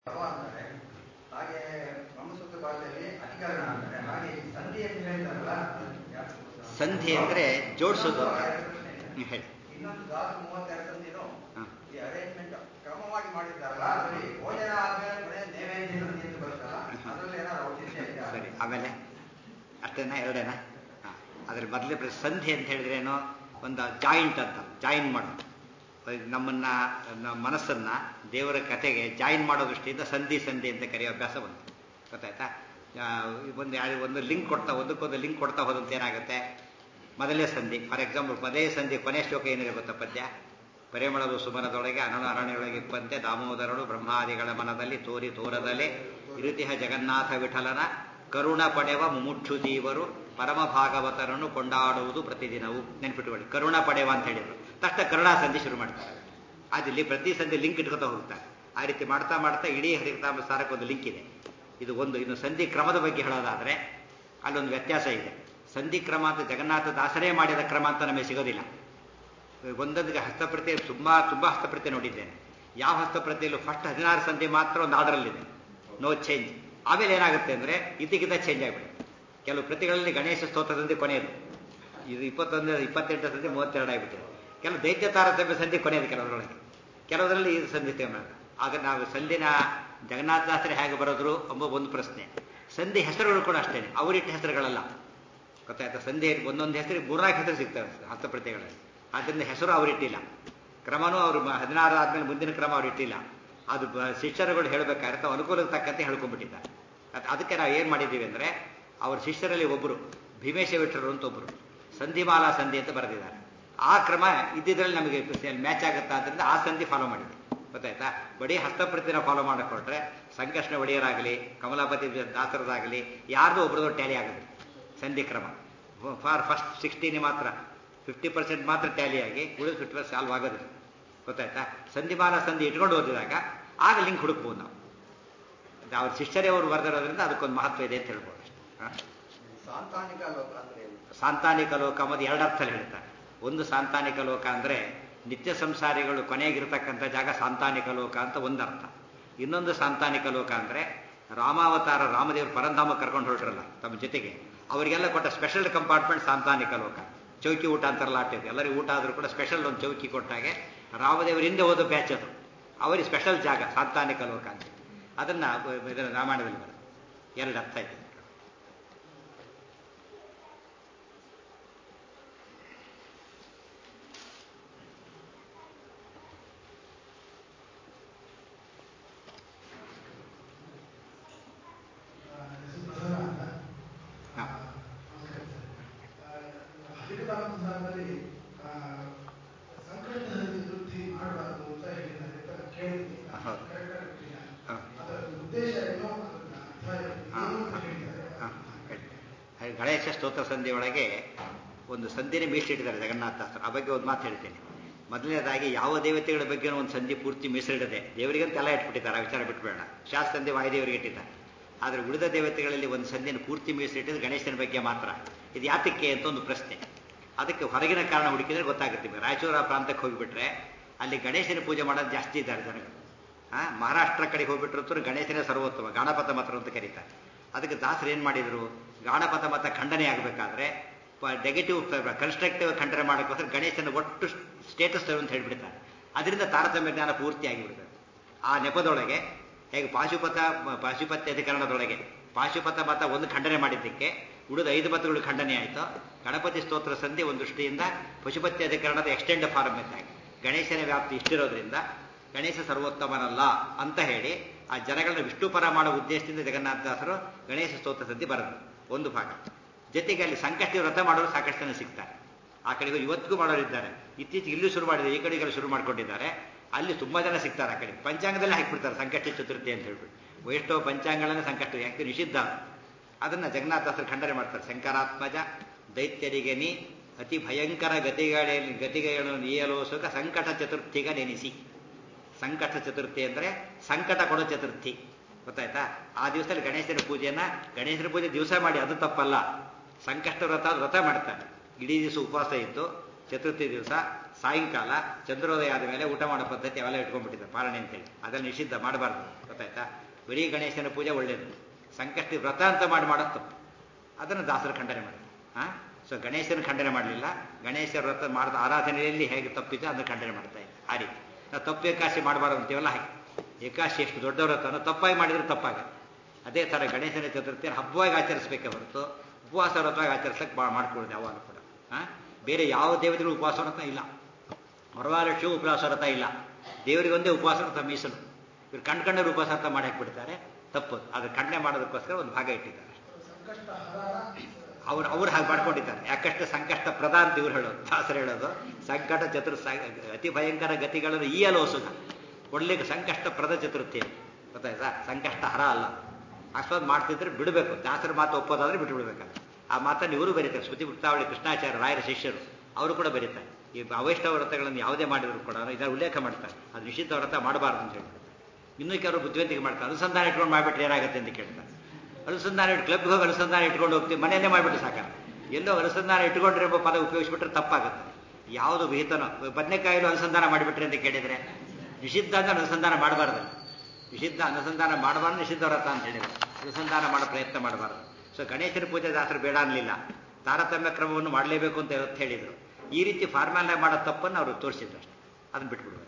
ಸರ್ವ ಅಂತಾರೆ ಹಾಗೆ ಬ್ರಹ್ಮಸೂತ್ರ ಭಾಷೆಯಲ್ಲಿ ಅಧಿಕರಣ ಅಂತಾರೆ ಹಾಗೆ ಈ ಸಂಧಿ ಅಂತ ಹೇಳ್ತಾರಲ್ಲ ಯಾಕೆ ಗೊತ್ತಾ? ಸಂಧಿ ಅಂದ್ರೆ ಜೋಡಿಸೋದು ಅಂತ. ಎರಡು ಪ್ರಶ್ನೆ ಇದೆ. ಹ್ಮ್, ಹೇಳಿ ಇನ್ನೊಂದು ದಾಸ ಮೂವತ್ತೆರಡು ಸಂಧಿನು ಹ. ಈ ಅರೇಂಜ್ಮೆಂಟ್ ಕ್ರಮವಾಗಿ ಮಾಡಿದ್ದಾರಲ್ಲ ಅದರಲ್ಲಿ ಭೋಜನ ಆದ್ಮೇಲೆ ಕೊನೆ ನೈವೇದ್ಯ ಸಂಧಿ ಅಂತ ಬರುತ್ತಲ್ಲ ಅದರಲ್ಲಿ ಏನಾದ್ರು ಔಚಿತ್ಯ ಇದೆಯಾ ಸರಿ ಆಮೇಲೆ ಅಷ್ಟೇನಾ ಎರಡೇನಾ ಹಾಂ ಅದ್ರ ಮೊದಲೇ ಪ್ರ- ಸಂಧಿ ಅಂತ ಹೇಳಿದ್ರೆ ಏನೋ ಒಂದು ಜಾಯಿಂಟ್ ಅಂತ ಜಾಯಿನ್ ಮಾಡೋದು ಅಹ್ ನಮ್ಮನ್ನ ನಮ್ಮ ಮನಸ್ಸನ್ನ ದೇವರ ಕಥೆಗೆ ಜಾಯಿನ್ ಮಾಡೋ ದೃಷ್ಟಿಯಿಂದ ಸಂಧಿ ಸಂಧಿ ಅಂತ ಕರೆಯೋ ಅಭ್ಯಾಸ ಬಂತು ಗೊತ್ತಾಯ್ತಾ ಆ, ಒಂದು ಯಾರು ಒಂದು ಲಿಂಕ್ ಕೊಡ್ತಾ ಒಂದಕ್ಕೊಂದು ಲಿಂಕ್ ಕೊಡ್ತಾ ಹೋದಂತೆ ಏನಾಗುತ್ತೆ ಮೊದಲೇ ಸಂಧಿ ಫಾರ್ ಎಕ್ಸಾಂಪಲ್ ಮೊದಲೇ ಸಂಧಿ ಕೊನೆ ಶ್ಲೋಕ ಏನಿದೆ ಗೊತ್ತಾ ಪದ್ಯ ಪರಿಮಳವು ಸುಮನದೊಳಗೆ ಅನನು ಅರಣ್ಯೊಳಗೆ ಇಪ್ಪಂತೆ ದಾಮೋದರನು ಬ್ರಹ್ಮಾದಿಗಳ ಮನದಲ್ಲಿ ತೋರಿ ತೋರದಲೆ ಇರುತಿಹ ಜಗನ್ನಾಥ ವಿಠಲನ ಕರುಣ ಪಡೆವ ಮುಮುಕ್ಷು ಜೀವರು ಪರಮ ಭಾಗವತರನ್ನು ಕೊಂಡಾಡುವುದು ಪ್ರತಿದಿನವೂ ನೆನ್ಪಿಟ್ಕೊಳ್ಳಿ ಕರುಣ ಪಡೆವ ಅಂತ ಹೇಳಿದ್ರು ತಕ್ಷಣ ಕರುಣಾ ಸಂಧಿ ಶುರು ಮಾಡ್ತಾರೆ ಅದಿಲ್ಲಿ ಪ್ರತಿ ಸಂಧಿ ಲಿಂಕ್ ಇಟ್ಕೊತಾ ಹೋಗ್ತಾರೆ ಆ ರೀತಿ ಮಾಡ್ತಾ ಮಾಡ್ತಾ ಇಡೀ ಹರಿಕತಾಮ ಸಾರಕ್ಕೆ ಒಂದು ಲಿಂಕ್ ಇದೆ ಇದು ಒಂದು ಇನ್ನು ಸಂಧಿ ಕ್ರಮದ ಬಗ್ಗೆ ಹೇಳೋದಾದ್ರೆ ಅಲ್ಲೊಂದು ವ್ಯತ್ಯಾಸ ಇದೆ ಸಂಧಿ ಕ್ರಮ ಅಂತ ಜಗನ್ನಾಥ ದಾಸರೇ ಮಾಡಿದ ಕ್ರಮ ಅಂತ ನಮಗೆ ಸಿಗೋದಿಲ್ಲ ಒಂದೊಂದಿಗೆ ಹಸ್ತಪ್ರತಿ ತುಂಬಾ ತುಂಬಾ ಹಸ್ತಪ್ರತಿ ನೋಡಿದ್ದೇನೆ ಯಾವ ಹಸ್ತಪ್ರತಿಯಲ್ಲೂ ಫಸ್ಟ್ ಹದಿನಾರು ಸಂಧಿ ಮಾತ್ರ ಒಂದು ಆರ್ಡರಲ್ಲಿದೆ ನೋ ಚೇಂಜ್ ಆಮೇಲೆ ಏನಾಗುತ್ತೆ ಅಂದ್ರೆ ಇದಕ್ಕಿಂತ ಚೇಂಜ್ ಆಗಿಬಿಡುತ್ತೆ ಕೆಲವು ಪ್ರತಿಗಳಲ್ಲಿ ಗಣೇಶ ಸ್ತೋತ್ರ ಸಂಧಿ ಕೊನೆಯದು ಇದು ಇಪ್ಪತ್ತೊಂದು ಇಪ್ಪತ್ತೆಂಟು ಸಂಧಿ ಮೂವತ್ತೆರಡು ಆಗಿಬಿಟ್ಟಿದೆ ಕೆಲವು ದೈತ್ಯ ತಾರತಮ್ಯ ಸಂಧಿ ಕೊನೆಯದು ಕೆಲವರೊಳಗೆ ಕೆಲವರಲ್ಲಿ ಇದು ಸಂಧಿ ತೆಗೆದ ಆಗ ನಾವು ಸಂಧಿನ ಜಗನ್ನಾಥದಾಸರೇ ಹೇಗೆ ಬರೋದ್ರು ಎಂಬ ಒಂದು ಪ್ರಶ್ನೆ ಸಂಧಿ ಹೆಸರುಗಳು ಕೂಡ ಅಷ್ಟೇ ಅವರಿಟ್ಟ ಹೆಸರುಗಳಲ್ಲ ಗೊತ್ತಾಯ್ತಾ ಸಂಧಿ ಒಂದೊಂದು ಹೆಸರಿಗೆ ಮೂರ್ನಾಲ್ಕು ಹೆಸರು ಸಿಗ್ತವೆ ಹಸ್ತಪ್ರತಿಗಳಲ್ಲಿ ಆದ್ದರಿಂದ ಹೆಸರು ಅವರಿಟ್ಟಿಲ್ಲ ಕ್ರಮನೂ ಅವರು ಹದಿನಾರು ಆದ್ಮೇಲೆ ಮುಂದಿನ ಕ್ರಮ ಅವ್ರು ಇಟ್ಟಿಲ್ಲ ಅದು ಬ- ಶಿಷ್ಯರುಗಳು ಹೇಳಬೇಕಾದ್ರೆ ತಾವು ಅನುಕೂಲಕ್ಕೆ ತಕ್ಕಂತೆ ಹೇಳ್ಕೊಂಡ್ಬಿಟ್ಟಿದ್ದಾರೆ ಅದ್- ಅದಕ್ಕೆ ನಾವು ಏನು ಮಾಡಿದ್ದೀವಿ ಅಂದರೆ ಅವ್ರ ಶಿಷ್ಯರಲ್ಲಿ ಒಬ್ಬರು ಭೀಮೇಶ ವಿಠರು ಅಂತ ಒಬ್ಬರು ಸಂಧಿಮಾಲಾ ಸಂಧಿ ಅಂತ ಬರೆದಿದ್ದಾರೆ ಆ ಕ್ರಮ ಇದ್ದಿದ್ರಲ್ಲಿ ನಮಗೆ ಮ್ಯಾಚ್ ಆಗುತ್ತಾ ಆದ್ದರಿಂದ ಆ ಸಂಧಿ ಫಾಲೋ ಮಾಡಿದ್ವಿ ಗೊತ್ತಾಯ್ತಾ ಬರೀ ಹಸ್ತಪ್ರತಿನ ಫಾಲೋ ಮಾಡಿಕೊಟ್ರೆ ಸಂಕಷ್ಣ ಒಡೆಯರಾಗಲಿ ಕಮಲಾಪತಿ ದಾಸರದಾಗಲಿ ಯಾರ್ದು ಒಬ್ರದ್ದು ಟ್ಯಾಲಿ ಆಗುತ್ತೆ ಸಂಧಿ ಕ್ರಮ ಫಾರ್ ಫಸ್ಟ್ ಸಿಕ್ಸ್ಟೀನ್ ಮಾತ್ರ ಫಿಫ್ಟಿ ಪರ್ಸೆಂಟ್ ಮಾತ್ರ ಟ್ಯಾಲಿ ಆಗಿ ಉಳಿದ ಫಿಫ್ಟಿ ಪರ್ಸೆಂಟ್ ಸಾಲ್ವ್ ಆಗೋದಿಲ್ಲ ಗೊತ್ತಾಯ್ತಾ ಸಂಧಿಮಾಲ ಸಂಧಿ ಇಟ್ಕೊಂಡು ಓದಿದಾಗ ಆಗ ಲಿಂಕ್ ಹುಡುಕ್ಬೋದು ನಾವು ಅದು ಅವ್ರ ಶಿಷ್ಯರೇ ಅವರು ಬರೆದಿರೋದ್ರಿಂದ ಅದಕ್ಕೊಂದು ಮಹತ್ವ ಇದೆ ಅಂತ ಹೇಳ್ಬೋದು ಅಷ್ಟೇ ಹಾ? ಸಾಂತಾನಿಕ ಲೋಕ ಅಂದ್ರೆ ಏನು? ಸಾಂತಾನಿಕ ಲೋಕ ಮತ್ತು ಎರಡು ಅರ್ಥದಲ್ಲಿ ಹೇಳ್ತಾರೆ ಒಂದು ಸಾಂತಾನಿಕ ಲೋಕ ಅಂದರೆ ನಿತ್ಯ ಸಂಸಾರಿಗಳು ಕೊನೆಗಿರ್ತಕ್ಕಂಥ ಜಾಗ ಸಾಂತಾನಿಕ ಲೋಕ ಅಂತ ಒಂದು ಅರ್ಥ ಇನ್ನೊಂದು ಸಾಂತಾನಿಕ ಲೋಕ ಅಂದರೆ ರಾಮಾವತಾರ ರಾಮದೇವರು ಪರಂಧಾಮ ಕರ್ಕೊಂಡು ಹೊರಟ್ರಲ್ಲ ತಮ್ಮ ಜೊತೆಗೆ ಅವರಿಗೆಲ್ಲ ಕೊಟ್ಟ ಸ್ಪೆಷಲ್ ಕಂಪಾರ್ಟ್ಮೆಂಟ್ ಸಾಂತಾನಿಕ ಲೋಕ ಚೌಕಿ ಊಟ ಅಂತಾರಲ್ಲ ಆಟಿದೆ ಎಲ್ಲರಿಗೂ ಊಟ ಆದರೂ ಕೂಡ ಸ್ಪೆಷಲ್ ಒಂದು ಚೌಕಿ ಕೊಟ್ಟಾಗೆ ರಾಮದೇವರು ಹಿಂದೆ ಹೋದ ಬ್ಯಾಚ್ ಅದು ಅವರಿಗೆ ಸ್ಪೆಷಲ್ ಜಾಗ ಸಾಂತಾನಿಕ ಲೋಕ ಅಂತ ಅದನ್ನ ಇದರ ರಾಮಾಯಣದಲ್ಲಿ ಬರುತ್ತೆ ಎರಡು ಅರ್ಥ ಇದೆ ಹಾ. ಹರಿಕಥಾನುಸಾರದಲ್ಲಿ ಸಂಕಷ್ಟ ವೃದ್ಧಿ ಮಾಡಬಾರದು ಅಂತ ಹೇಳಿದ್ದಾರೆ ಅಂತ ಕೇಳಿದ್ದೀನಿ ಹೌದು. ಕರೆಕ್ಟ್ ಆಗಿ ಗೊತ್ತಿಲ್ಲ. ಹಾ. ಅದರ ಉದ್ದೇಶ ಏನೋ ಅದನ್ನ ಅರ್ಥ ಹಾ. ಏನು ಅಂತ ಹೇಳಿದ್ದಾರೆ ಹಾ, ಹೇಳಿ. ಹಾಗೆ ಗಣೇಶ ಸ್ತೋತ್ರ ಸಂಧಿ ಒಳಗೆ ಒಂದು ಸಂಧಿನೇ ಮೀಸಲಿಟ್ಟಿದ್ದಾರೆ ಜಗನ್ನಾಥದಾಸರು ಆ ಬಗ್ಗೆ ಒಂದು ಮಾತು ಹೇಳ್ತೇನೆ ಮೊದಲನೇದಾಗಿ ಯಾವ ದೇವತೆಗಳ ಬಗ್ಗೆ ಒಂದು ಸಂಧಿ ಪೂರ್ತಿ ಮೀಸಲಿಡದೆ ದೇವರಿಗಂತ ಎಲ್ಲ ಇಟ್ಬಿಟ್ಟಿದ್ದಾರೆ ಆ ವಿಚಾರ ಬಿಟ್ಬೇಡ ಶಾಸ್ತ್ರ ಸಂಧಿ ವಾಯುದೇವರಿಗೆ ಇಟ್ಟಿದ್ದಾರೆ ಆದರೆ ಉಳಿದ ದೇವತೆಗಳಲ್ಲಿ ಒಂದು ಸಂಧಿನ ಪೂರ್ತಿ ಮೀಸಲಿಟ್ಟಿದ್ದು ಗಣೇಶನ ಬಗ್ಗೆ ಮಾತ್ರ ಇದು ಯಾತಕ್ಕೆ ಅಂತ ಒಂದು ಪ್ರಶ್ನೆ ಅದಕ್ಕೆ ಹೊರಗಿನ ಕಾರಣ ಹುಡುಕಿದ್ರೆ ಗೊತ್ತಾಗುತ್ತೆ ನಿಮಗೆ. ರಾಯಚೂರು ಆ ಪ್ರಾಂತಕ್ಕೆ ಹೋಗಿಬಿಟ್ರೆ ಅಲ್ಲಿ ಗಣೇಶನ ಪೂಜೆ ಮಾಡೋದು ಜಾಸ್ತಿ ಇದ್ದಾರೆ ಜನಗಳು ಆ ಮಹಾರಾಷ್ಟ್ರ ಕಡೆಗೆ ಹೋಗ್ಬಿಟ್ರು ಗಣೇಶನೇ ಸರ್ವೋತ್ತಮ ಗಾಣಪಥ ಮತ ಅಂತ ಕರೀತಾರೆ ಅದಕ್ಕೆ ದಾಸರು ಏನು ಮಾಡಿದ್ರು ಗಾಣಪಥ ಮತ ಖಂಡನೆ ಆಗಬೇಕಾದ್ರೆ ನೆಗೆಟಿವ್ ಕನ್ಸ್ಟ್ರಕ್ಟಿವ್ ಖಂಡನೆ ಮಾಡೋಕ್ಕೋಸ್ಕರ ಗಣೇಶನ ಒಟ್ಟು ಸ್ಟೇಟಸ್ ಅಂತ ಹೇಳ್ಬಿಡ್ತಾರೆ ಅದರಿಂದ ತಾರತಮ್ಯ ಜ್ಞಾನ ಪೂರ್ತಿ ಆಗಿಬಿಡ್ತದೆ ಆ ನೆಪದೊಳಗೆ ಹೇಗೆ ಪಾಶುಪತ ಪಾಶುಪತ್ಯ ಅಧಿಕರಣದೊಳಗೆ ಪಾಶುಪತ ಮತ ಒಂದು ಖಂಡನೆ ಮಾಡಿದ್ದಕ್ಕೆ ಉಳಿದ ಐದು ಮತಗಳು ಖಂಡನೆ ಆಯಿತು ಗಣಪತಿ ಸ್ತೋತ್ರ ಸಂಧಿ ಒಂದು ದೃಷ್ಟಿಯಿಂದ ಪಶುಪತ್ಯ ಅಧಿಕರಣದ ಎಕ್ಸ್ಟೆಂಡ್ ಫಾರ್ಮ್ ಇದ್ದಾಗ ಗಣೇಶನ ವ್ಯಾಪ್ತಿ ಇಷ್ಟಿರೋದ್ರಿಂದ ಗಣೇಶ ಸರ್ವೋತ್ತಮನಲ್ಲ ಅಂತ ಹೇಳಿ ಆ ಜನಗಳನ್ನ ವಿಷ್ಣುಪರ ಮಾಡೋ ಉದ್ದೇಶದಿಂದ ಜಗನ್ನಾಥದಾಸರು ಗಣೇಶ ಸ್ತೋತ್ರ ಸಂಧಿ ಬರೆದರು ಒಂದು ಭಾಗ ಜೊತೆಗೆ ಅಲ್ಲಿ ಸಂಕಷ್ಟಿ ವ್ರತ ಮಾಡೋರು ಸಾಕಷ್ಟು ಜನ ಸಿಗ್ತಾರೆ ಆ ಕಡೆಗೆ ಇವತ್ತಿಗೂ ಮಾಡೋರಿದ್ದಾರೆ ಇತ್ತೀಚೆಗೆ ಇಲ್ಲೂ ಶುರು ಮಾಡಿದ್ದಾರೆ ಈ ಕಡೆಗೆಲ್ಲ ಶುರು ಮಾಡ್ಕೊಂಡಿದ್ದಾರೆ ಅಲ್ಲಿ ತುಂಬಾ ಜನ ಸಿಗ್ತಾರೆ ಆ ಕಡೆ ಪಂಚಾಂಗದಲ್ಲೇ ಹಾಕಿಬಿಡ್ತಾರೆ ಸಂಕಷ್ಟ ಚತುರ್ಥಿ ಅಂತ ಹೇಳ್ಬಿಟ್ಟು ವೈಷ್ಣವ ಪಂಚಾಂಗಗಳನ್ನ ಸಂಕಷ್ಟ ಯಾಕೆ ನಿಷಿದ್ಧ ಅದನ್ನ ಜಗನ್ನಾಥದಾಸರು ಖಂಡನೆ ಮಾಡ್ತಾರೆ ಶಂಕರಾತ್ಮಜ ದೈತ್ಯರಿಗೆ ನೀ ಅತಿ ಭಯಂಕರ ಗತಿಗಳಲ್ಲಿ ಗತಿಗಳನ್ನು ನೀಯಲು ಸುಖ ಸಂಕಟ ಚತುರ್ಥಿಗ ನೆನೆಸಿ ಸಂಕಟ ಚತುರ್ಥಿ ಅಂದ್ರೆ ಸಂಕಟ ಕೊಡೋ ಚತುರ್ಥಿ ಗೊತ್ತಾಯ್ತಾ ಆ ದಿವಸದಲ್ಲಿ ಗಣೇಶನ ಪೂಜೆಯನ್ನ ಗಣೇಶನ ಪೂಜೆ ದಿವಸ ಮಾಡಿ ಅದು ತಪ್ಪಲ್ಲ ಸಂಕಷ್ಟ ವ್ರತ ವ್ರತ ಮಾಡ್ತಾರೆ ಇಡೀ ದಿವಸ ಉಪವಾಸ ಇದ್ದು ಚತುರ್ಥಿ ದಿವಸ ಸಾಯಂಕಾಲ ಚಂದ್ರೋದಯ ಆದ ಮೇಲೆ ಊಟ ಮಾಡೋ ಪದ್ಧತಿ ಅವೆಲ್ಲ ಇಟ್ಕೊಂಡ್ಬಿಟ್ಟಿದ್ದಾರೆ ಪಾಲನೆ ಅಂತೇಳಿ ಅದನ್ನು ನಿಷಿದ್ಧ ಮಾಡಬಾರ್ದು ಗೊತ್ತಾಯ್ತಾ ಗೊತ್ತಾಯ್ತಾ ಬರೀ ಗಣೇಶನ ಪೂಜೆ ಒಳ್ಳೇದು ಸಂಕಷ್ಟಿ ವ್ರತ ಅಂತ ಮಾಡಿ ಮಾಡೋದು ತಪ್ಪು ಅದನ್ನು ದಾಸರು ಖಂಡನೆ ಮಾಡಿದ್ರು ಹಾಂ ಸೊ ಗಣೇಶನ ಖಂಡನೆ ಮಾಡಲಿಲ್ಲ ಗಣೇಶ ವ್ರತ ಮಾಡಿದ ಆರಾಧನೆಯಲ್ಲಿ ಹೇಗೆ ತಪ್ಪಿದೆ ಅದನ್ನು ಖಂಡನೆ ಮಾಡ್ತಾ ಇಲ್ಲ ಆ ರೀತಿ ನಾವು ತಪ್ಪು ಏಕಾಶಿ ಮಾಡಬಾರ್ದು ಅಂತೀವಲ್ಲ ಹಾಗೆ ಏಕಾಶಿ ಎಷ್ಟು ದೊಡ್ಡ ವ್ರತನೋ ತಪ್ಪಾಗಿ ಮಾಡಿದ್ರೆ ತಪ್ಪಾಗುತ್ತೆ ಅದೇ ಥರ ಗಣೇಶನ ಚತುರ್ಥಿಯನ್ನು ಹಬ್ಬವಾಗಿ ಆಚರಿಸಬೇಕೇ ಹೊರತು ಉಪವಾಸ ವ್ರತವಾಗಿ ಆಚರಿಸಕ್ಕೆ ಬಾ ಮಾಡ್ಕೊಳ್ಳೋದು ಯಾವಾಗ ಕೂಡ ಹಾಂ ಬೇರೆ ಯಾವ ದೇವತೆಗಳು ಉಪವಾಸ ವ್ರತ ಇಲ್ಲ ವರಮಹಾಲಕ್ಷ್ಮಿ ಉಪವಾಸ ವ್ರತ ಇಲ್ಲ ದೇವರಿಗೊಂದೇ ಉಪವಾಸ ವ್ರತ ಮೀಸಲು ಇವ್ರು ಕಂಡು ಕಂಡರು ಉಪವಾಸ ವ್ರತ ಮಾಡಿ ಹಾಕ್ಬಿಡ್ತಾರೆ ತಪ್ಪು ಅದು ಖಂಡನೆ ಮಾಡೋದಕ್ಕೋಸ್ಕರ ಒಂದು ಭಾಗ ಇಟ್ಟಿದ್ದಾರೆ ಸಂಕಷ್ಟ ಹರಾರ ಅವ್ರು ಅವ್ರು ಹಾಗೆ ಮಾಡ್ಕೊಂಡಿದ್ದಾರೆ ಯಾಕಷ್ಟು ಸಂಕಷ್ಟ ಪ್ರಧಾನ ಅಂತ ಇವ್ರು ಹೇಳೋದು ದಾಸರು ಹೇಳೋದು ಸಂಕಟ ಚತುರ್ ಅತಿ ಭಯಂಕರ ಗತಿಗಳನ್ನು ಈಯಲು ಸುಖ ಕೊಡ್ಲಿಕ್ಕೆ ಸಂಕಷ್ಟ ಪ್ರದ ಚತುರ್ಥಿ ಗೊತ್ತಾಯ್ತಾ ಸಂಕಷ್ಟ ಹರ ಅಲ್ಲ ಅಷ್ಟೊಂದು ಮಾಡ್ತಿದ್ರೆ ಬಿಡಬೇಕು ದಾಸರ ಮಾತು ಒಪ್ಪೋದಾದ್ರೆ ಬಿಟ್ಟು ಬಿಡ್ಬೇಕಲ್ಲ ಆ ಮಾತನ್ನು ಇವರು ಬರೀತಾರೆ ಸ್ಮೃತಿ ಮುಕ್ತಾವಳಿ ಕೃಷ್ಣಾಚಾರ್ಯ ರಾಯರ ಶಿಷ್ಯರು ಅವರು ಕೂಡ ಬರೀತಾರೆ ಈ ಅವೈಷ್ಣವ ವ್ರತಗಳನ್ನು ಯಾವುದೇ ಮಾಡಿದ್ರು ಕೂಡ ಇದರ ಉಲ್ಲೇಖ ಮಾಡ್ತಾರೆ ಅದು ನಿಷಿದ್ಧ ವ್ರತ ಮಾಡಬಾರ್ದು ಅಂತ ಹೇಳ್ತಾರೆ ಇನ್ನೂ ಕೆಲವರು ಬುದ್ಧಿವಂತಿಕೆ ಮಾಡ್ತಾರೆ ಅನುಸಂಧಾನ ಇಟ್ಕೊಂಡು ಮಾಡಿಬಿಟ್ರೆ ಏನಾಗುತ್ತೆ ಅಂತ ಕೇಳ್ತಾರೆ ಅನುಸಂಧಾನ ಇಟ್ಟು ಕ್ಲಬ್ಗೆ ಹೋಗಿ ಅನುಸಂಧಾನ ಇಟ್ಕೊಂಡು ಹೋಗ್ತೀವಿ ಮನೆಯಲ್ಲೇ ಮಾಡಿಬಿಟ್ಟು ಸಾಕಲ್ಲ ಎಲ್ಲೋ ಅನುಸಂಧಾನ ಇಟ್ಕೊಂಡ್ರೆ ಎಂಬ ಪದ ಉಪಯೋಗಿಸ್ಬಿಟ್ರೆ ತಪ್ಪಾಗುತ್ತೆ ಯಾವುದು ವಿಹಿತನೋ ಬದನೆಕಾಯಿಲು ಅನುಸಂಧಾನ ಮಾಡಿಬಿಟ್ರೆ ಅಂತ ಕೇಳಿದರೆ ನಿಷಿದ್ಧ ಅಂತ ಅನುಸಂಧಾನ ಮಾಡಬಾರ್ದು ನಿಷಿದ್ಧ ಅನುಸಂಧಾನ ಮಾಡಬಾರ್ದು ನಿಷಿದ್ಧ ವ್ರತ ಅಂತ ಹೇಳಿದ್ರು ಅನುಸಂಧಾನ ಮಾಡೋ ಪ್ರಯತ್ನ ಮಾಡಬಾರ್ದು ಸೊ ಗಣೇಶನ ಪೂಜೆ ದಾಸರು ಬೇಡ ಅನ್ನಲಿಲ್ಲ ತಾರತಮ್ಯ ಕ್ರಮವನ್ನು ಮಾಡಲೇಬೇಕು ಅಂತ ಇವತ್ತು ಹೇಳಿದರು ಈ ರೀತಿ ಫಾರ್ಮ್ಯಾಲ್ ಮಾಡೋ ತಪ್ಪನ್ನು ಅವರು ತೋರಿಸಿದ್ರು ಅಷ್ಟೇ ಅದನ್ನು ಬಿಟ್ಬಿಡ್ಬೇಕು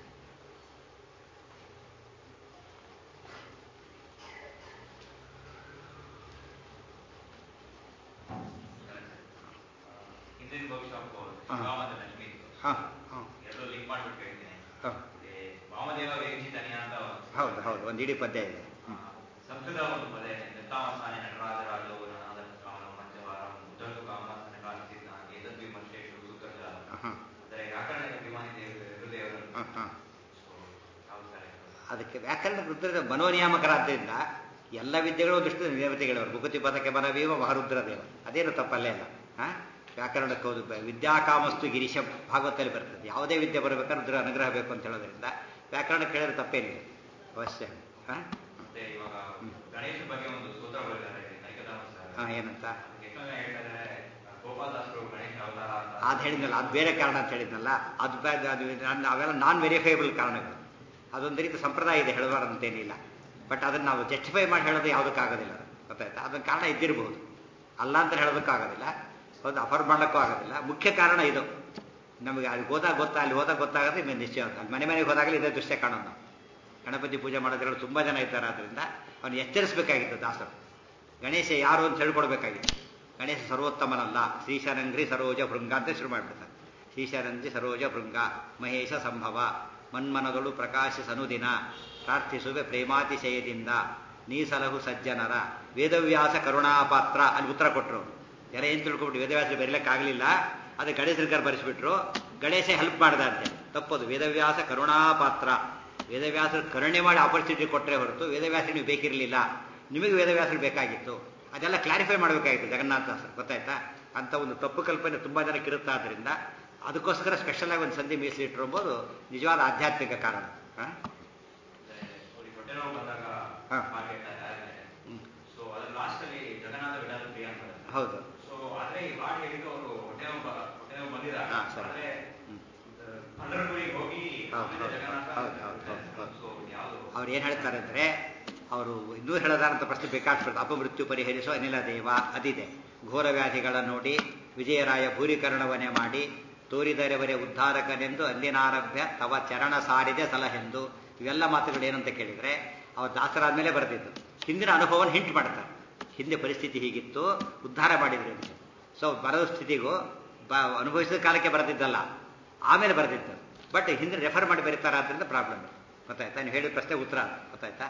ಹಿಂದಿನ ವರ್ಕ್ಶಾಪ್ ಹಾ. ಶಿವ ಮತ್ತು ಲಕ್ಷ್ಮಿ ಇತ್ತು. ಹಾಂ ಹಾಂ ಎರಡು ಲಿಂಕ್ ಮಾಡ್ಬಿಟ್ಟು ಹೇಳ್ತೀನಿ ಹಾಂ ಏ, ವಾಮದೇವ ವೇಗಿ ತನಿಯ ಅಂತ ಹೌದು ಹೌದು ಒಂದು ಇಡೀ ಪದ್ಯ ಇದೆ ಆ, ಸಂಸ್ಕೃತ ಒಂದು ಪದ ಇದೆ ದತ್ತಾವಸ್ಥಾನೆ ನಟರಾಜರಾಜೋ ನಾದ ಕಾಮನ ಪಂಚವಾರಂ ಉದ್ದತು ಕಾಮ ನಟರಾಜಿಸಿದ್ದ ಏತದ್ವಿಮರ್ಶೇಷು ಸೂತ್ರಜ ಹಾಂ ಅಂದರೆ ವ್ಯಾಕರಣಕ್ಕೆ ಅಭಿಮಾನಿ ದೇವ ಹೃದಯವರು ಹಾಂ ಹಾಂ ಸೊ ಯಾವ ಥರ ಇರ್ತದೆ? ಅದಕ್ಕೆ ವ್ಯಾಕರಣ ರುದ್ರ ಮನೋನಿಯಾಮಕರಾದ್ದರಿಂದ ಎಲ್ಲ ವಿದ್ಯೆಗಳು ಒಂದಿಷ್ಟು ದೇವತೆಗಳವರು ಭುಗತಿ ಪದಕ್ಕೆ ಮನವೀವ ಮಹಾರುದ್ರ ದೇವ ಅದೇನು ತಪ್ಪಲ್ಲೇ ಅಲ್ಲ ಹಾಂ ವ್ಯಾಕರಣಕ್ಕೆ ಹೌದು ಬ- ವಿದ್ಯಾಕಾಮಸ್ತು ಗಿರೀಶಂ ಭಾಗವತಲ್ಲಿ ಬರ್ತದೆ ಯಾವುದೇ ವಿದ್ಯೆ ಬರಬೇಕಾದ್ರೆ ರುದ್ರ ಅನುಗ್ರಹ ಬೇಕು ಅಂತ ಹೇಳೋದ್ರಿಂದ ವ್ಯಾಕರಣ ಕೇಳಿದ್ರೆ ತಪ್ಪೇನಿಲ್ಲ ಅವಶ್ಯ ಹಾಂ ಮತ್ತೆ ಇವಾಗ ಗಣೇಶ ಬಗ್ಗೆ ಒಂದು ಸೂತ್ರ ಬರೆದಿದ್ದಾರೆ ಕನಕದಾಸ ಹಾಂ ಏನಂತ ಅದಕ್ಕೆ ಎಷ್ಟೋ ಜನ ಹೇಳ್ತಾರೆ ಗೋಪಾಲದಾಸರು ಗಣೇಶ ಅವತಾರ ಅಂತ ಅದು ಹೇಳಿದ್ನಲ್ಲ ಅದು ಬೇರೆ ಕಾರಣ ಅಂತ ಹೇಳಿದ್ನಲ್ಲ ಅದು ಬೇ- ಅದು ನಾನು ಅವೆಲ್ಲ ನಾನ್ ವೆರಿಫೈಬಲ್ ಕಾರಣಗಳು ಅದೊಂದು ರೀತಿ ಸಂಪ್ರದಾಯ ಇದೆ ಹೇಳಬಾರ್ದಂತೇನಿಲ್ಲ ಬಟ್ ಅದನ್ನು ನಾವು ಜಸ್ಟಿಫೈ ಮಾಡಿ ಹೇಳೋದು ಯಾವುದಕ್ಕಾಗೋದಿಲ್ಲ ಗೊತ್ತಾಯ್ತಾ ಅದೊಂದು ಕಾರಣ ಇದ್ದಿರಬಹುದು ಅಲ್ಲ ಅಂತ ಹೇಳೋದಕ್ಕಾಗೋದಿಲ್ಲ ಒಂದು ಅಫರ್ ಮಾಡೋಕ್ಕೂ ಆಗೋದಿಲ್ಲ ಮುಖ್ಯ ಕಾರಣ ಇದು ನಮಗೆ ಅಲ್ಲಿ ಹೋದಾಗ ಗೊತ್ತಾ ಅಲ್ಲಿ ಹೋದಾಗ ಗೊತ್ತಾಗೋದು ಇನ್ನು ನಿಶ್ಚಯ ಆಗುತ್ತೆ. ಅಲ್ಲಿ ಮನೆ ಮನೆಗೆ ಹೋದಾಗಲೇ ಇದೇ ದೃಶ್ಯ ಕಾಣೋದು ನಾವು ಗಣಪತಿ ಪೂಜೆ ಮಾಡೋದ್ರಲ್ಲಿ ತುಂಬ ಜನ ಇದ್ದಾರೆ ಆದ್ದರಿಂದ ಅವನು ಎಚ್ಚರಿಸಬೇಕಾಗಿತ್ತು ದಾಸರು ಗಣೇಶ ಯಾರು ಅಂತ ಹೇಳ್ಕೊಡ್ಬೇಕಾಗಿತ್ತು ಗಣೇಶ ಸರ್ವೋತ್ತಮನಲ್ಲ ಶ್ರೀಶರಂಗ್ರಿ ಸರೋಜ ಭೃಂಗ ಅಂತ ಶುರು ಮಾಡಿಬಿಡ್ತಾರೆ ಶ್ರೀಶರಂಗ್ರಿ ಸರೋಜ ಭೃಂಗ ಮಹೇಶ ಸಂಭವ ಮನ್ಮನದಳು ಪ್ರಕಾಶ ಸನುದಿನ ಪ್ರಾರ್ಥಿಸುವೆ ಪ್ರೇಮಾತಿಶಯದಿಂದ ನೀಸಲಹು ಸಜ್ಜನರ ವೇದವ್ಯಾಸ ಕರುಣಾಪಾತ್ರ ಅಲ್ಲಿ ಉತ್ತರ ಕೊಟ್ಟರು ಜನ ಏನು ತಿಳ್ಕೊಬಿಟ್ಟು ವೇದವ್ಯಾಸ ಬರೀಲಿಕ್ಕಾಗಲಿಲ್ಲ ಅದು ಗಣೇಶರಿಗಾರ ಬರೆಸ್ಬಿಟ್ರು ಗಣೇಶ ಹೆಲ್ಪ್ ಮಾಡ್ದ ಅಂತೇಳಿ ತಪ್ಪದು ವೇದವ್ಯಾಸ ಕರುಣಾಪಾತ್ರ ವೇದವ್ಯಾಸರು ಕರುಣೆ ಮಾಡಿ ಆಪರ್ಚುನಿಟಿ ಕೊಟ್ಟರೆ ಹೊರತು ವೇದವ್ಯಾಸ ನೀವು ಬೇಕಿರಲಿಲ್ಲ ನಿಮಗೆ ವೇದವ್ಯಾಸರು ಬೇಕಾಗಿತ್ತು ಅದೆಲ್ಲ ಕ್ಲಾರಿಫೈ ಮಾಡಬೇಕಾಗಿತ್ತು ಜಗನ್ನಾಥದಾಸರು ಗೊತ್ತಾಯ್ತಾ ಅಂತ ಒಂದು ತಪ್ಪು ಕಲ್ಪನೆ ತುಂಬ ಜನಕ್ಕೆ ಇರುತ್ತಾದ್ರಿಂದ ಅದಕ್ಕೋಸ್ಕರ ಸ್ಪೆಷಲ್ ಆಗಿ ಒಂದು ಸಂಧಿ ಮೀಸಲಿಟ್ಟರು ಎಂಬುದು ನಿಜವಾದ ಆಧ್ಯಾತ್ಮಿಕ ಕಾರಣ ಹಾಂ ಅಂದ್ರೆ ಅವ್ರಿಗೆ ಹೊಟ್ಟೆ ನೋವು ಬಂದಾಗ ಹಾ. ಮಾಡ್ಬೇಕಾದ್ರೆ ಆದ್ಮೇಲೆ ಹ್ಮ್. ಸೊ ಅದ್ರ ಲಾಸ್ಟ್ ಅಲ್ಲಿ ಜಗನ್ನಾಥ ವಿಡಾಲ ಪ್ರಿಯ ಅಂತ ಬರುತ್ತೆ. ಹೌದು ಸೊ ಆದ್ರೆ ಈ ಹಾಡು ಹೇಳಿದ್ದು ಅವರು ಹೊಟ್ಟೆ ನೋವು ಬ- ಹೊಟ್ಟೆ ನೋವು ಬಂದಿದ್ದಾರೆ ಹಾ, ಸರಿ. ಆದ್ರೆ ಹ್ಮ್. ಪಂಡರಪುರಿಗೆ ಹೋಗಿ ಹೌದು, ಆಮೇಲೆ ಹೌದು, ಜಗನ್ನಾಥ ಹೌದು, ಹೌದು, ಹೌದು, ಹೌದು. ಸೊ ಯಾವುದು ಅವ್ರು ಏನು ಹೇಳ್ತಾರೆ ಅಂದರೆ ಅವರು ಇನ್ನೂ ಹೇಳದಾರಂತ ಪ್ರಶ್ನೆ ಬೇಕಾಗ್ತದೆ ಅಪಮೃತ್ಯು ಪರಿಹರಿಸುವ ಅನಿಲ ದೇವ ಅದಿದೆ ಘೋರ ವ್ಯಾಧಿಗಳ ನೋಡಿ ವಿಜಯರಾಯ ಭೂರೀಕರಣವನ್ನೇ ಮಾಡಿ ತೋರಿದರೆವರೆ ಉದ್ಧಾರಕನೆಂದು ಅಲ್ಲಿನಾರಭ್ಯ ತವ ಚರಣ ಸಾರಿದೆ ಸಲಹೆಂದು ಇವೆಲ್ಲ ಮಾತುಗಳು ಏನಂತ ಕೇಳಿದರೆ ಅವ್ರು ದಾಸರಾದ್ಮೇಲೆ ಬರೆದಿದ್ದು ಹಿಂದಿನ ಅನುಭವನ ಹಿಂಟ್ ಮಾಡ್ತಾರೆ ಹಿಂದೆ ಪರಿಸ್ಥಿತಿ ಹೀಗಿತ್ತು ಉದ್ಧಾರ ಮಾಡಿದ್ರು ಅಂತ ಸೊ ಬರೋ ಸ್ಥಿತಿಗೂ ಬ ಅನುಭವಿಸಿದ ಕಾಲಕ್ಕೆ ಬರೆದಿದ್ದಲ್ಲ ಆಮೇಲೆ ಬರೆದಿದ್ದು ಬಟ್ ಹಿಂದೆ ರೆಫರ್ ಮಾಡಿ ಬರೀತಾರೆ ಆದ್ದರಿಂದ ಪ್ರಾಬ್ಲಮ್ ಗೊತ್ತಾಯ್ತಾ ನೀವು ಹೇಳಿದ ಪ್ರಶ್ನೆ ಉತ್ತರ ಅದು. ಗೊತ್ತಾಯ್ತಾ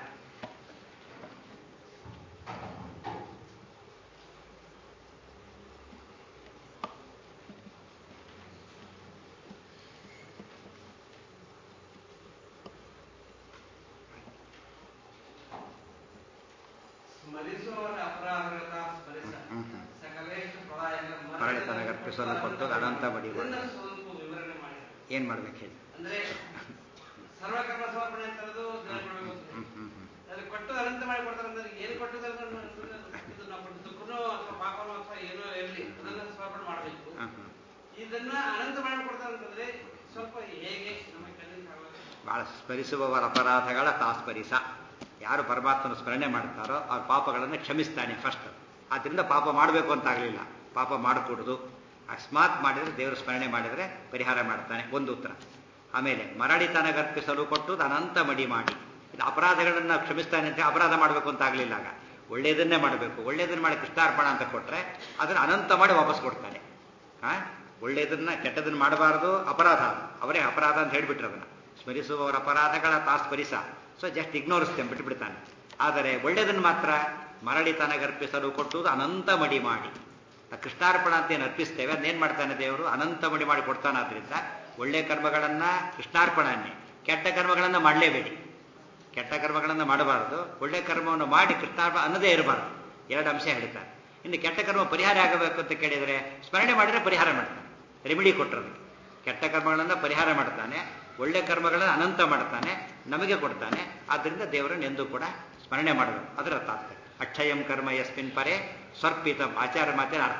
ಸ್ಮರಿಸುವವರ ಅಪರಾಧಗಳ ಸ್ಮರಿಸ ಹ್ಮ್, ಹ್ಮ್. ಸಕಲೇಶ ಪ್ರಳಯಗಳ ಮರಣ ಮರಳಿತನಗರ್ಪಿಸಲು ಕೊಟ್ಟು ಅನಂತ ಬಡಿ ಮಾಡಿ. ಇದನ್ನ ಸ್ವಲ್ಪ ವಿವರಣೆ ಮಾಡಿದ್ದಾರೆ ಏನು ಮಾಡ್ಬೇಕು ಹೇಳಿ ಅಂದ್ರೆ ಸರ್ವಕರ್ಮ ಸಮರ್ಪಣೆ ಅಂತ ಅನ್ನೋದು ದೇವ್ರು ಕೊಡ್ಬೇಕು ಅಂತ. ಹ್ಮ್, ಹ್ಮ್, ಹ್ಮ್. ಅದ್ರಲ್ಲಿ ಕೊಟ್ಟು ಅನಂತ ಮಾಡಿ ಕೊಡ್ತಾರೆ ಅಂದ್ರೆ ಏನು ಕೊಟ್ಟಿದ್ದಾರೆ ಅನ್ನೋದು ಇದು ನಾವು ಕೊಟ್ಟಿದ್ದಕ್ಕೂ ಅಥವಾ ಪಾಪನೋ ಅಥವಾ ಏನೋ ಇರಲಿ ಅದನ್ನ ಸಮರ್ಪಣೆ ಮಾಡಬೇಕು ಹ್ಮ್, ಹ್ಮ್. ಇದನ್ನ ಅನಂತ ಮಾಡಿ ಕೊಡ್ತಾರೆ ಅಂತಂದ್ರೆ ಸ್ವಲ್ಪ ಹೇಗೆ ನಮಗೆ ಕಲಿಯಕ್ಕೆ ಆಗೋದು ಭಾಳ ಸ್ಮರಿಸುವವರ ಅಪರಾಧಗಳ ತಾಸ್ಮರಿಸ ಯಾರು ಪರಮಾತ್ಮನ ಸ್ಮರಣೆ ಮಾಡ್ತಾರೋ ಅವ್ರ ಪಾಪಗಳನ್ನು ಕ್ಷಮಿಸ್ತಾನೆ ಫಸ್ಟ್ ಆದ್ದರಿಂದ ಪಾಪ ಮಾಡಬೇಕು ಅಂತ ಆಗಲಿಲ್ಲ ಪಾಪ ಮಾಡಕೂಡದು ಅಕಸ್ಮಾತ್ ಮಾಡಿದರೆ ದೇವರ ಸ್ಮರಣೆ ಮಾಡಿದರೆ ಪರಿಹಾರ ಮಾಡ್ತಾನೆ ಒಂದು ಉತ್ತರ ಆಮೇಲೆ ಮರಡಿತನ ಗರ್ಪಿಸಲು ಕೊಟ್ಟು ಅನಂತ ಮಡಿ ಮಾಡಿ ಇದು ಅಪರಾಧಗಳನ್ನು ಕ್ಷಮಿಸ್ತಾನೆ ಅಂತ ಅಪರಾಧ ಮಾಡಬೇಕು ಅಂತ ಆಗಲಿಲ್ಲ ಆಗ ಒಳ್ಳೆಯದನ್ನೇ ಮಾಡಬೇಕು ಒಳ್ಳೆಯದನ್ನ ಮಾಡಿ ಕೃಷ್ಣಾರ್ಪಣ ಅಂತ ಕೊಟ್ಟರೆ ಅದನ್ನು ಅನಂತ ಮಾಡಿ ವಾಪಸ್ ಕೊಡ್ತಾನೆ ಆ ಒಳ್ಳೆಯದನ್ನ ಕೆಟ್ಟದನ್ನ ಮಾಡಬಾರದು ಅಪರಾಧ ಅವರೇ ಅಪರಾಧ ಅಂತ ಹೇಳ್ಬಿಟ್ರು ಅದನ್ನ ಸ್ಮರಿಸುವವರ ಅಪರಾಧಗಳ ತಾ ಸ್ಮರಿಸ ಸೊ ಜಸ್ಟ್ ಇಗ್ನೋರಿಸ್ತೇನೆ ಬಿಟ್ಬಿಡ್ತಾನೆ ಆದರೆ ಒಳ್ಳೆಯದನ್ನು ಮಾತ್ರ ಮರಳಿತನ ಗರ್ಪಿಸಲು ಕೊಟ್ಟುದು ಅನಂತ ಮಡಿ ಮಾಡಿ ಆ ಕೃಷ್ಣಾರ್ಪಣ ಅಂತ ಏನು ಅರ್ಪಿಸ್ತೇವೆ ಅದನ್ನೇನು ಮಾಡ್ತಾನೆ ದೇವರು ಅನಂತ ಮಡಿ ಮಾಡಿ ಕೊಡ್ತಾನಾದ್ರಿಂದ ಒಳ್ಳೆ ಕರ್ಮಗಳನ್ನ ಕೃಷ್ಣಾರ್ಪಣನ್ನೇ ಕೆಟ್ಟ ಕರ್ಮಗಳನ್ನು ಮಾಡಲೇಬೇಡಿ ಕೆಟ್ಟ ಕರ್ಮಗಳನ್ನು ಮಾಡಬಾರದು ಒಳ್ಳೆ ಕರ್ಮವನ್ನು ಮಾಡಿ ಕೃಷ್ಣಾರ್ಪಣ ಅನ್ನದೇ ಇರಬಾರದು ಎರಡು ಅಂಶ ಹೇಳ್ತಾರೆ ಇನ್ನು ಕೆಟ್ಟ ಕರ್ಮ ಪರಿಹಾರ ಆಗಬೇಕು ಅಂತ ಕೇಳಿದರೆ ಸ್ಮರಣೆ ಮಾಡಿದರೆ ಪರಿಹಾರ ಮಾಡ್ತಾನೆ ರೆಮಿಡಿ ಕೊಟ್ಟರು ಕೆಟ್ಟ ಕರ್ಮಗಳನ್ನು ಪರಿಹಾರ ಮಾಡ್ತಾನೆ ಒಳ್ಳೆ ಕರ್ಮಗಳನ್ನು ಅನಂತ ಮಾಡ್ತಾನೆ ನಮಗೆ ಕೊಡ್ತಾನೆ ಆದ್ದರಿಂದ ದೇವರನ್ನು ಎಂದೂ ಕೂಡ ಸ್ಮರಣೆ ಮಾಡಬೇಕು ಅದರ ತಾತ್ಪರ್ಯ ಅಕ್ಷಯಂ ಕರ್ಮ ಯಸ್ಮಿನ್ ಪರೆ ಸ್ವರ್ಪಿತಂ ಆಚಾರ ಮಾತಿನ ಅರ್ಥ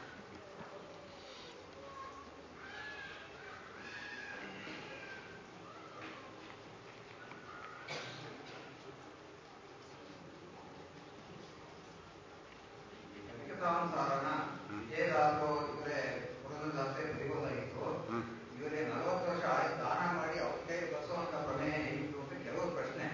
ಲಿಖಿತಾನುಸಾರಣ ವಿಜಯದಾಸರು ಇವರೇ ಪುರಂದರದಾಸರೇ ಬರಿಬೋದಾಗಿತ್ತು ಹ್ಮ್. ಇವರೇ ನಲವತ್ತು ವರ್ಷ ಆಯ್ತು ದಾನ ಮಾಡಿ ಅವ್ರ ಕೈ ಬಸವಂತ ಪ್ರಮೇಯ ಇತ್ತು ಅಂತ ಕೆಲವು ಪ್ರಶ್ನೆ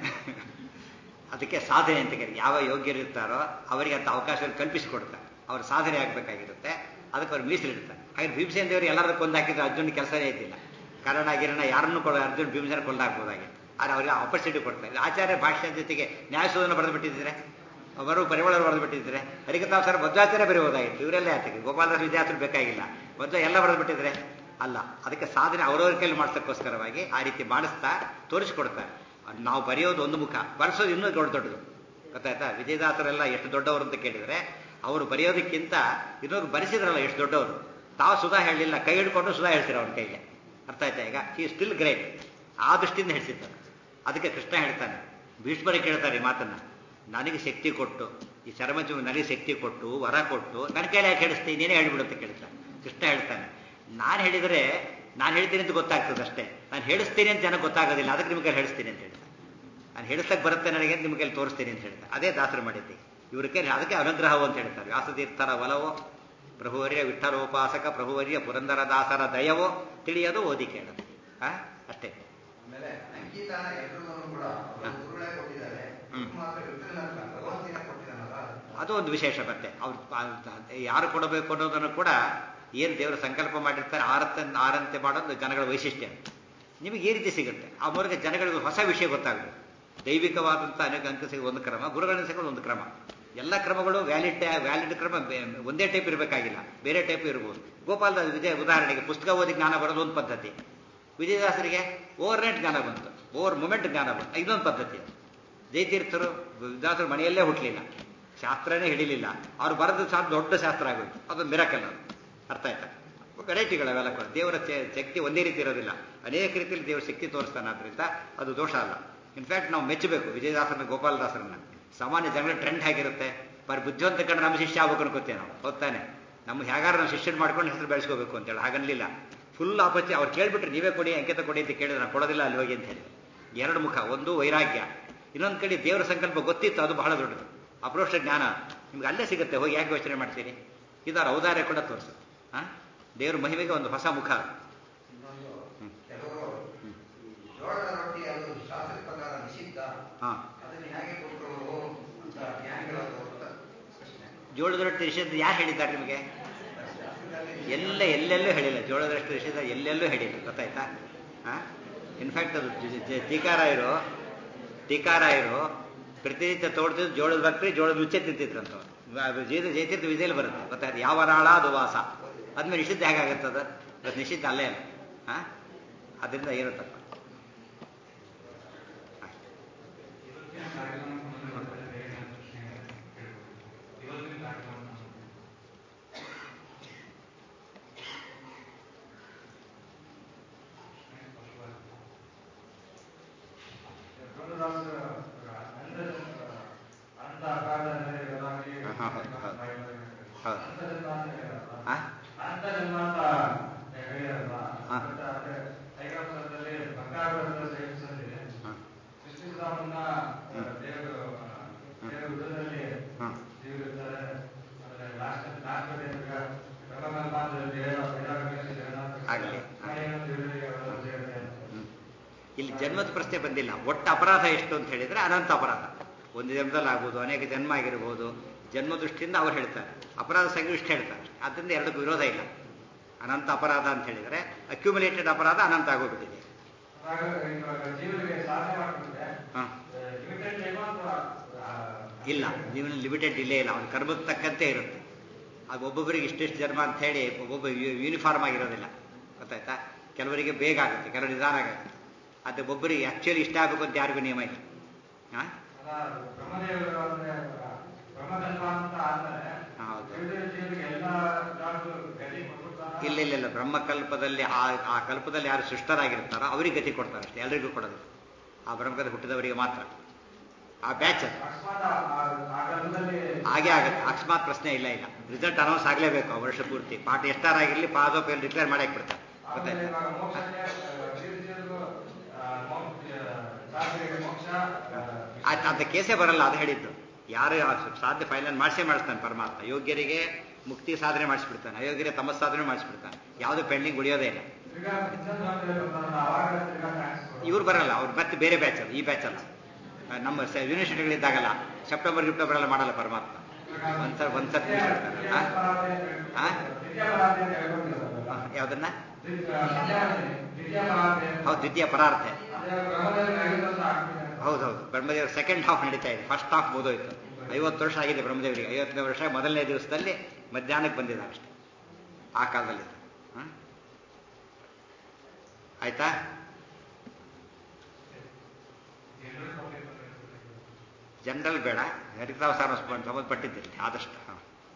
ಅದಕ್ಕೆ ಸಾಧನೆ ಅಂತ ಕರೀತಾರೆ ಯಾವ ಯೋಗ್ಯರಿರ್ತಾರೋ ಅವರಿಗೆ ಅಂತ ಅವಕಾಶವನ್ನು ಕಲ್ಪಿಸಿಕೊಡ್ತಾರೆ ಅವ್ರ ಸಾಧನೆ ಆಗಬೇಕಾಗಿರುತ್ತೆ ಅದಕ್ಕೆ ಅವ್ರು ಮೀಸಲಿಡ್ತಾರೆ ಹಾಗೆ ಭೀಮಸೇನ ದೇವರು ಎಲ್ಲರೂ ಕೊಂದಾಕಿದ್ರೆ ಅರ್ಜುನ್ ಕೆಲಸನೇ ಇದ್ದಿಲ್ಲ ಕಾರಣ ಗಿರಣ ಯಾರನ್ನು ಕೊಡ ಅರ್ಜುನ್ ಭೀಮಸೇನ ಕೊಂದಾಕ್ಬೋದಾಗಿತ್ತು ಆದರೆ ಅವರಿಗೆ ಆಪರ್ಚುನಿಟಿ ಕೊಡ್ತಾರೆ ಆಚಾರ್ಯ ಭಾಷೆ ಜೊತೆಗೆ ನ್ಯಾಯಸೂದನ ಬರೆದು ಬಿಟ್ಟಿದ್ರೆ ಅವರು ಪರಿಮಳರು ಬರೆದು ಬಿಟ್ಟಿದ್ರೆ ಹರಿಕತಾವ್ ಮಧ್ವಾಚಾರ್ಯ ಬರೆಯೋದಾಗಿತ್ತು ಇವರೆಲ್ಲ ಯಾತಕ್ಕೆ ಗೋಪಾಲದಾಸ್ ವಿದ್ಯಾರ್ಥಿಗಳು ಬೇಕಾಗಿಲ್ಲ ಮಧ್ವ ಎಲ್ಲ ಬರೆದು ಬಿಟ್ಟಿದ್ರೆ ಅಲ್ಲ ಅದಕ್ಕೆ ಸಾಧನೆ ಅವರವ್ರ ಕೈಲಿ ಮಾಡ್ಸೋಕ್ಕೋಸ್ಕರವಾಗಿ ಆ ರೀತಿ ಮಾಡಿಸ್ತಾ ತೋರಿಸ್ಕೊಡ್ತಾರೆ ಅದ್ ನಾವು ಬರೆಯೋದು ಒಂದು ಮುಖ ಬರೆಸೋದು ಇನ್ನೂ ದೊಡ್ಡ ದೊಡ್ಡದು ಗೊತ್ತಾಯ್ತಾ ವಿಜಯದಾಸರೆಲ್ಲ ಎಷ್ಟು ದೊಡ್ಡವರು ಅಂತ ಕೇಳಿದರೆ ಅವರು ಬರೆಯೋದಕ್ಕಿಂತ ಇನ್ನೊಂದು ಬರೆಸಿದ್ರಲ್ಲ ಎಷ್ಟು ದೊಡ್ಡವರು ತಾವು ಸುಧಾ ಹೇಳಲಿಲ್ಲ ಕೈ ಹಿಡ್ಕೊಂಡು ಸುಧಾ ಹೇಳ್ತೀರ ಅವ್ರ ಕೈಗೆ ಅರ್ಥ ಆಯ್ತಾ ಈಗ ಈ ಸ್ಟಿಲ್ ಗ್ರೇಟ್ ಆ ದೃಷ್ಟಿಯಿಂದ ಹೇಳ್ತಿದ್ದಾರೆ ಅದಕ್ಕೆ ಕೃಷ್ಣ ಹೇಳ್ತಾನೆ ಭೀಷ್ಮರಿಗೆ ಕೇಳ್ತಾರೆ ಈ ಮಾತನ್ನ ನನಗೆ ಶಕ್ತಿ ಕೊಟ್ಟು ಈ ಚರ್ಮಚು ನನಗೆ ಶಕ್ತಿ ಕೊಟ್ಟು ವರ ಕೊಟ್ಟು ನನ್ನ ಕೈಲಿ ಯಾಕೆ ಹೇಳಿಸ್ತೀನಿ ನೀನೇ ಹೇಳ್ಬಿಡು ಅಂತ ಕೇಳ್ತಾನೆ ಕೃಷ್ಣ ಹೇಳ್ತಾನೆ ನಾನು ಹೇಳಿದರೆ ನಾನು ಹೇಳ್ತೀನಿ ಅಂತ ಗೊತ್ತಾಗ್ತದೆ ಅಷ್ಟೇ ನಾನು ಹೇಳಿಸ್ತೀನಿ ಅಂತ ಜನಕ್ಕೆ ಗೊತ್ತಾಗೋದಿಲ್ಲ ಅದಕ್ಕೆ ನಿಮಗೆ ಹೇಳಿಸ್ತೀನಿ ಅಂತ ಹೇಳ್ತಾನೆ ನಾನು ಹೇಳಿಸಕ್ಕೆ ಬರುತ್ತೆ ನನಗೆ ಅಂತ ನಿಮಗೆ ತೋರಿಸ್ತೀನಿ ಅಂತ ಹೇಳ್ತಾರೆ ಅದೇ ದಾಸರು ಮಾಡಿದ್ದೆ ಇವ್ರ ಕೈ ಅದಕ್ಕೆ ಅನುಗ್ರಹವು ಅಂತ ಹೇಳ್ತಾರೆ ವ್ಯಾಸತೀರ್ಥರ ಒಲವೋ ಪ್ರಭುವರ್ಯ ವಿಠಲೋಪಾಸಕ ಪ್ರಭುವರ್ಯ ಪುರಂದರ ದಾಸರ ದಯವೋ ತಿಳಿಯೋದು ಓದಿ ಕೇಳೋದು ಆ ಅಷ್ಟೇ ಆಮೇಲೆ ಅಂಕಿತಾನ ಎಲ್ಲರೂ ಕೂಡ ಹಾ. ಗುರುಗಳೇ ಕೊಟ್ಟಿದ್ದಾರೆ ಹ್ಮ್. ಮಾತ್ರ ವಿಠಲನ ಭಗವಂತಿನ ಕೊಟ್ಟಿದ್ದಾನಲ್ಲ ಅದು ಒಂದು ವಿಶೇಷ ಮತ್ತೆ ಅವ್ರು ಯಾರು ಕೊಡಬೇಕು ಅನ್ನೋದನ್ನು ಕೂಡ ಏನು ದೇವರು ಸಂಕಲ್ಪ ಮಾಡಿರ್ತಾರೆ ಆರತ್ತ ಆರಂತೆ ಮಾಡೋದು ಜನಗಳ ವೈಶಿಷ್ಟ್ಯ ನಿಮಗೆ ಈ ರೀತಿ ಸಿಗುತ್ತೆ ಆ ಮೂಲಕ ಜನಗಳಿಗೆ ಹೊಸ ವಿಷಯ ಗೊತ್ತಾಗುತ್ತೆ ದೈವಿಕವಾದಂಥ ಅನೇಕ ಅಂಕ ಸಿಗೋದು ಒಂದು ಕ್ರಮ ಗುರುಗಳನ್ನ ಸಿಗೋದು ಒಂದು ಕ್ರಮ ಎಲ್ಲ ಕ್ರಮಗಳು ವ್ಯಾಲಿಡ್ ವ್ಯಾಲಿಡ್ ಕ್ರಮ ಬೇ- ಒಂದೇ ಟೈಪ್ ಇರಬೇಕಾಗಿಲ್ಲ ಬೇರೆ ಟೈಪ್ ಇರ್ಬೋದು ಗೋಪಾಲದಾಸ್ ವಿಜಯ ಉದಾಹರಣೆಗೆ ಪುಸ್ತಕ ಓದಿ ಜ್ಞಾನ ಬರೋದು ಒಂದು ಪದ್ಧತಿ ವಿಜಯದಾಸರಿಗೆ ಓವರ್ ನೈಟ್ ಜ್ಞಾನ ಬಂತು ಓವರ್ ಮೂಮೆಂಟ್ ಜ್ಞಾನ ಬಂತು ಇದೊಂದು ಪದ್ಧತಿ ಜಯತೀರ್ಥರು ವಿದ್ಯಾಸರು ಮನೆಯಲ್ಲೇ ಹುಟ್ಟಲಿಲ್ಲ ಶಾಸ್ತ್ರನೇ ಹಿಡಿಲಿಲ್ಲ ಅವ್ರು ಬರೆದ ಶಾಸ್ತ್ರ ದೊಡ್ಡ ಶಾಸ್ತ್ರ ಆಗೋಯ್ತು ಅದೊಂದು ಮಿರಕಲ್ ಅದು ಅರ್ಥ ಆಯ್ತಾ ವೆರೈಟಿಗಳು ಅವೆಲ್ಲ ಕೂಡ ದೇವರ ಚೆ- ಶಕ್ತಿ ಒಂದೇ ರೀತಿ ಇರೋದಿಲ್ಲ ಅನೇಕ ರೀತಿಯಲ್ಲಿ ದೇವರ ಶಕ್ತಿ ತೋರಿಸ್ತಾನೆ ಆದ್ರಿಂದ ಅದು ದೋಷ ಅಲ್ಲ ಇನ್ಫ್ಯಾಕ್ಟ್ ನಾವು ಮೆಚ್ಚಬೇಕು ವಿಜಯದಾಸರನ್ನ ಗೋಪಾಲದಾಸರನ್ನ ಸಾಮಾನ್ಯ ಜನಗಳ ಟ್ರೆಂಡ್ ಹೇಗಿರುತ್ತೆ ಬರೀ ಬುದ್ಧಿವಂತ ಕಂಡು ನಮ್ಮ ಶಿಷ್ಯ ಆಗ್ಬೇಕು ಅನ್ಕೋತೇವೆ ನಾವು ಹೊತ್ತಾನೆ ನಮ್ಮ ಹೇಗಾರು ನಾವು ಶಿಷ್ಯನ ಮಾಡ್ಕೊಂಡು ಹೆಸರು ಬೆಳೆಸ್ಕೋಬೇಕು ಅಂತೇಳಿ ಹಾಗನ್ಲಿಲ್ಲ ಫುಲ್ ಆಪಚ್ಚಿ ಅವ್ರು ಕೇಳ್ಬಿಟ್ರೆ ನೀವೇ ಕೊಡಿ ಅಂಕಿತ ಕೊಡಿ ಅಂತ ಕೇಳಿದ್ರೆ ನಾನು ಕೊಡೋದಿಲ್ಲ ಅಲ್ಲಿ ಹೋಗಿ ಅಂತ ಹೇಳಿ ಎರಡು ಮುಖ ಒಂದು ವೈರಾಗ್ಯ ಇನ್ನೊಂದು ಕಡೆ ದೇವರ ಸಂಕಲ್ಪ ಗೊತ್ತಿತ್ತು ಅದು ಬಹಳ ದೊಡ್ಡದು ಅಪ್ರೋಷ್ಟ ಜ್ಞಾನ ನಿಮ್ಗೆ ಅಲ್ಲೇ ಸಿಗುತ್ತೆ ಹೋಗಿ ಯಾಕೆ ಯೋಚನೆ ಮಾಡ್ತೀರಿ ಇದರ ಔದಾರ್ಯ ಕೂಡ ತೋರಿಸು ಹಾ ದೇವ್ರ ಮಹಿಮೆಗೆ ಒಂದು ಹೊಸ ಮುಖ ಇನ್ನೊಂದು ಹ್ಮ್. ಕೆಲವರು ಈ ಜೋಳದ ರೊಟ್ಟಿ ಅದು ಶಾಸ್ತ್ರದ ಪ್ರಕಾರ ನಿಷಿದ್ಧ ಹಾ ಅದನ್ನ ಹೇಗೆ ಕೊಟ್ಟರು ಅಂತ ಜ್ಞಾನಿಗಳವರು ಅಂತ ಪ್ರಶ್ನೆ ಜೋಳದ ರೊಟ್ಟಿ ನಿಷೇಧ ಯಾರು ಹೇಳಿದ್ದಾರೆ ನಿಮಗೆ ಶಾಸ್ತ್ರದಲ್ಲಿ ಎಲ್ಲ ಎಲ್ಲೆಲ್ಲೂ ಹೇಳಿಲ್ಲ ಜೋಳದ ರೊಟ್ಟಿ ನಿಷೇಧ ಎಲ್ಲೆಲ್ಲೂ ಹೇಳಿಲ್ಲ ಗೊತ್ತಾಯ್ತಾ ಹಾ ಇನ್ಫ್ಯಾಕ್ಟ್ ಅದು ಜ- ಜ- ಟೀಕಾರಾಯರು ಟೀಕಾರಾಯರು ಪ್ರತಿನಿತ್ಯ ತೋಡ್ತಿದ್ದು ಜೋಳದ ಭಕ್ತಿ ಜೋಳದ ರುಚಿ ತಿಂತಿದ್ರಂತ ಜೈತ ಜೈತೀರ್ಥ ವಿಧಿಯಲ್ಲಿ ಬರುತ್ತೆ ಗೊತ್ತಾಯ್ತು ಯಾವ ರಾಳ ಅದು ವಾಸ ಅದ್ಮೇಲೆ ನಿಷಿದ್ಧ ಹೇಗಾಗುತ್ತದ ಅದು ನಿಷಿದ್ಧ ಅಲ್ಲೇ ಅಲ್ಲ ಹಾ ಅದರಿಂದ ಏನು ತಪ್ಪ ಅಷ್ಟೇ. ಇವತ್ತಿನ ಕಾರ್ಯಕ್ರಮ ಸಂಬಂಧಪಟ್ಟಂತೆ ಬೇರೆ ಏನಾದ್ರು ಪ್ರಶ್ನೆ ಕೇಳ್ಬೋದು ಇವತ್ತಿನ ಕಾರ್ಯಕ್ರಮ ಅಂತ ಅಗಾಧ ನೆರೆಗಳಾಗಿ ಹಾ, ಹಾ, ಹಾ. ಹೌದು. ಆ? ಅಂತ ಜನ್ಮ ಅಂತ ಹೇಳಿರಲ್ಲ ಹಾ. ಬಟ್ ಅದೇ ಐಗಾಪುರದಲ್ಲಿ ಬಂಗಾರದ ಸೇರಿಸಲಿದೆ ಹಾ. ಸೃಷ್ಟಿಸಿದವನ್ನ ಹ್ಮ್. ದೇವ ಜನ್ಮದ ಪ್ರಶ್ನೆ ಬಂದಿಲ್ಲ ಒಟ್ಟು ಅಪರಾಧ ಎಷ್ಟು ಅಂತ ಹೇಳಿದ್ರೆ ಅನಂತ ಅಪರಾಧ ಒಂದು ಜನ್ಮದಲ್ಲಿ ಆಗ್ಬೋದು ಅನೇಕ ಜನ್ಮ ಆಗಿರ್ಬೋದು ಜನ್ಮ ದೃಷ್ಟಿಯಿಂದ ಅವ್ರು ಹೇಳ್ತಾರೆ ಅಪರಾಧ ಸಂಖ್ಯೆ ಇಷ್ಟು ಹೇಳ್ತಾರೆ ಅದರಿಂದ ಎರಡಕ್ಕೂ ವಿರೋಧ ಇಲ್ಲ ಅನಂತ ಅಪರಾಧ ಅಂತ ಹೇಳಿದರೆ ಅಕ್ಯುಮುಲೇಟೆಡ್ ಅಪರಾಧ ಅನಂತ ಆಗೋಗ್ಬಿಟ್ಟಿದೆ ಹಾಗಾದ್ರೆ ಇವಾಗ ಜೀವನಿಗೆ ಸಾಧನೆ ಮಾಡ್ತಿದ್ರೆ ಹಾಂ ಲಿಮಿಟೆಡ್ ಟೈಮ್ ಅಥವಾ ಆ, ಇಲ್ಲ ಜೀವನ ಲಿಮಿಟೆಡ್ ಇಲ್ಲೇ ಇಲ್ಲ ಅವ್ನ ಕರ್ಮಕ್ಕೆ ತಕ್ಕಂತೆ ಇರುತ್ತೆ ಅದು ಒಬ್ಬೊಬ್ಬರಿಗೆ ಇಷ್ಟಿಷ್ಟು ಜನ್ಮ ಅಂತ ಹೇಳಿ ಒಬ್ಬೊಬ್ಬ ಯೂನಿಫಾರ್ಮ್ ಆಗಿರೋದಿಲ್ಲ ಗೊತ್ತಾಯ್ತಾ ಕೆಲವರಿಗೆ ಬೇಗ ಆಗುತ್ತೆ ಕೆಲವರು ನಿಧಾನ ಆಗುತ್ತೆ ಅದು ಒಬ್ಬರಿಗೆ ಆ್ಯಕ್ಚುಲಿ ಇಷ್ಟ ಆಗಬೇಕು ಅಂತ ಯಾರಿಗೂ ನಿಯಮ ಇಲ್ಲ ಹಾಂ ಅಲ್ಲ, ಬ್ರಹ್ಮದೇವರು ಅಂದ್ರೆ ಬ್ರಹ್ಮಕಲ್ಪ ಅಂತ ಆದ್ಮೇಲೆ ಹೌದು. ಉಳಿದ ಜೀವನಿಗೆ ಎಲ್ಲ ಜಾಬ್ಗಳು ಗತಿ ಕೊಟ್ಬಿಡ್ತಾರಾ? ಇಲ್ಲ ಇಲ್ಲ ಇಲ್ಲ ಬ್ರಹ್ಮಕಲ್ಪದಲ್ಲಿ ಆ ಆ ಕಲ್ಪದಲ್ಲಿ ಯಾರು ಸೃಷ್ಟರಾಗಿರ್ತಾರೋ ಅವರಿಗೆ ಗತಿ ಕೊಡ್ತಾರೆ ಅಷ್ಟೇ ಎಲ್ರಿಗೂ ಕೊಡೋದಿಲ್ಲ ಆ ಬ್ರಹ್ಮಕಲ್ಪದಲ್ಲಿ ಹುಟ್ಟಿದವರಿಗೆ ಮಾತ್ರ ಆ ಬ್ಯಾಚ್ ಅದು ಅಕಸ್ಮಾತ್ ಆ- ಆ- ಆ ಕಾಲದಲ್ಲಿ ಹಾಗೆ ಆಗುತ್ತೆ ಅಕಸ್ಮಾತ್ ಪ್ರಶ್ನೆ ಇಲ್ಲ ಇಲ್ಲ ರಿಸಲ್ಟ್ ಅನೌನ್ಸ್ ಆಗಲೇಬೇಕು ಆ ವರ್ಷ ಪೂರ್ತಿ ಪಾಠ ಎಷ್ಟಾರಾಗಿರಲಿ ಪಾಸ್ ಆಫ್ ಫೇಲ್ ಡಿಕ್ಲೇರ್ ಮಾಡಕ್ಕೆ ಬಿಡ್ತಾರೆ ಆಮೇಲೆ ಗೊತ್ತಾಯ್ತಾ ಇವಾಗ ಮೋಕ್ಷಕ್ಕೆ ತೀರ್ಸಿದ್ರು ಸಾಧನೆಗೆ ಮೋಕ್ಷ ಆ, ಆಯ್ತು ಅಂತ ಕೇಸೇ ಬರಲ್ಲ ಅದು ಹೇಳಿದ್ದು ಯಾರು ಆ ಸಾಧ್ಯ ಫೈನಲ್ ಮಾಡಿಸೇ ಮಾಡಿಸ್ತಾನೆ ಪರಮಾತ್ಮ ಯೋಗ್ಯರಿಗೆ ಮುಕ್ತಿ ಸಾಧನೆ ಮಾಡಿಸ್ಬಿಡ್ತಾನೆ ಅಯೋಗ್ಯರಿಗೆ ತಮ್ಮ ಸಾಧನೆ ಮಾಡಿಸ್ಬಿಡ್ತಾನೆ ಯಾವುದು ಪೆಂಡಿಂಗ್ ಉಳಿಯೋದೇ ಇಲ್ಲ ತಿರ್ಗಾ ಇನ್ನೊಂದು ಹಂತದಲ್ಲಿ ಬರ್ತಾರಲ್ಲ, ಅವಾಗ ತಿರ್ಗಾ thanks ಕೊಡೋದು. ಇವ್ರು ಬರಲ್ಲ ಅವ್ರು ಮತ್ತೆ ಬೇರೆ ಬ್ಯಾಚ್ ಅದು ಈ ಬ್ಯಾಚ್ ಅಲ್ಲ ಆ, ನಮ್ಮ ಸ- ಯೂನಿವರ್ಸಿಟಿಗಳಿದ್ದಾಗಲ್ಲ ಸೆಪ್ಟೆಂಬರ್ ಗಿಪ್ಟೆಂಬರ್ ಎಲ್ಲ ಮಾಡಲ್ಲ ಪರಮಾತ್ಮ ಒಂದ್ಸರ್ ಒಂದ್ಸರ್ ದ್ವಿತೀಯ ಪರಾಧಿ ಆ? ದ್ವಿತೀಯ ಪರಾಧಿ ಅಂತ ಹೇಳ್ಕೊಂಡಿದ್ದಾರಲ್ಲ. ಯಾವುದನ್ನ ದ್ವಿತೀಯ ಸಂಧ್ಯಾವಂದನೆ, ದ್ವಿತೀಯ ಪರಾಧಿ ಅಂತ. ಹೌದು ದ್ವಿತೀಯ ಪರಾರ್ಥ ಅದೇ ಬ್ರಹ್ಮದೇವರಿಗೆ ಐವತ್ತು ವರ್ಷ ಆಗ್ತಿದೆ ಅಂತ. ಹೌದೌದು ಬ್ರಹ್ಮದೇವ್ರ ಸೆಕೆಂಡ್ ಹಾಫ್ ನಡೀತಾ ಇದೆ ಫಸ್ಟ್ ಹಾಫ್ ಮುಗಿದೋಯ್ತು ಐವತ್ತು ವರ್ಷ ಆಗಿದೆ ಬ್ರಹ್ಮದೇವರಿಗೆ ಐವತ್ತನೇ ವರ್ಷ ಮೊದಲನೇ ದಿವಸದಲ್ಲಿ ಮಧ್ಯಾಹ್ನಕ್ಕೆ ಬಂದಿದ್ದಾರೆ ಅಷ್ಟೇ ಆ ಕಾಲದಲ್ಲಿ ಹ? ಆಯ್ತಾ ಜನರಲ್ ಟಾಪಿಕ್ ಅಂತ ಹೇಳ್ತಾರೆ. ಜನರಲ್ ಬೇಡ ಹರಿತಾವಸಾರ ಸಂಬಂಧಪಟ್ಟಿದ್ದಿರಲಿ ಆದಷ್ಟು ಹ.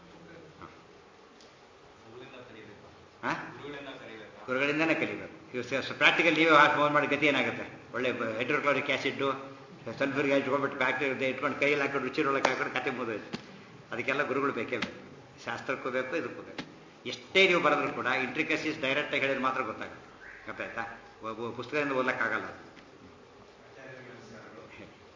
ಗುರುವಿಂದ ಕಲಿಬೇಕು ಹ? ಗುರುಗಳಿಂದ ಕಲಿಬೇಕು ಗುರುಗಳಿಂದನೇ ಕಲಿಬೇಕು ಇವು ಪ್ರಾಕ್ಟಿಕಲ್ ನೀವೇ ಫೋನ್ ಮಾಡಿ ಗತಿ ಏನಾಗುತ್ತೆ ಒಳ್ಳೆ ಹೈಡ್ರೋಕ್ಲೋರಿಕ್ ಆ್ಯಸಿಡ್ಡು ಸಲ್ಫರ್ಗೆ ಇಟ್ಕೊಂಡ್ಬಿಟ್ಟು ಬ್ಯಾಕ್ಟೀರಿಯಾ ಇಟ್ಕೊಂಡು ಕೈಯಲ್ಲಿ ಹಾಕೊಂಡು ರುಚಿರೊಳಗೆ ಹಾಕೊಂಡು ಕತೆ ಮುಗಿದೋಯ್ತು ಅದಕ್ಕೆಲ್ಲ ಗುರುಗಳು ಬೇಕೇ ಬೇಕು ಶಾಸ್ತ್ರಕ್ಕೂ ಬೇಕು ಇದಕ್ಕೂ ಬೇಕು ಎಷ್ಟೇ ನೀವು ಬರೆದ್ರು ಕೂಡ ಇಂಟ್ರಿಕಸಿಸ್ ಡೈರೆಕ್ಟಾಗಿ ಹೇಳಿದ್ರೆ ಮಾತ್ರ ಗೊತ್ತಾಗುತ್ತೆ ಗೊತ್ತಾಯ್ತಾ ಒಬ್ಬ ಪುಸ್ತಕದಿಂದ ಓದಕ್ಕಾಗಲ್ಲ ಅದು. ಆಚಾರ್ಯರಿಗೆ ನಮಸ್ಕಾರಗಳು.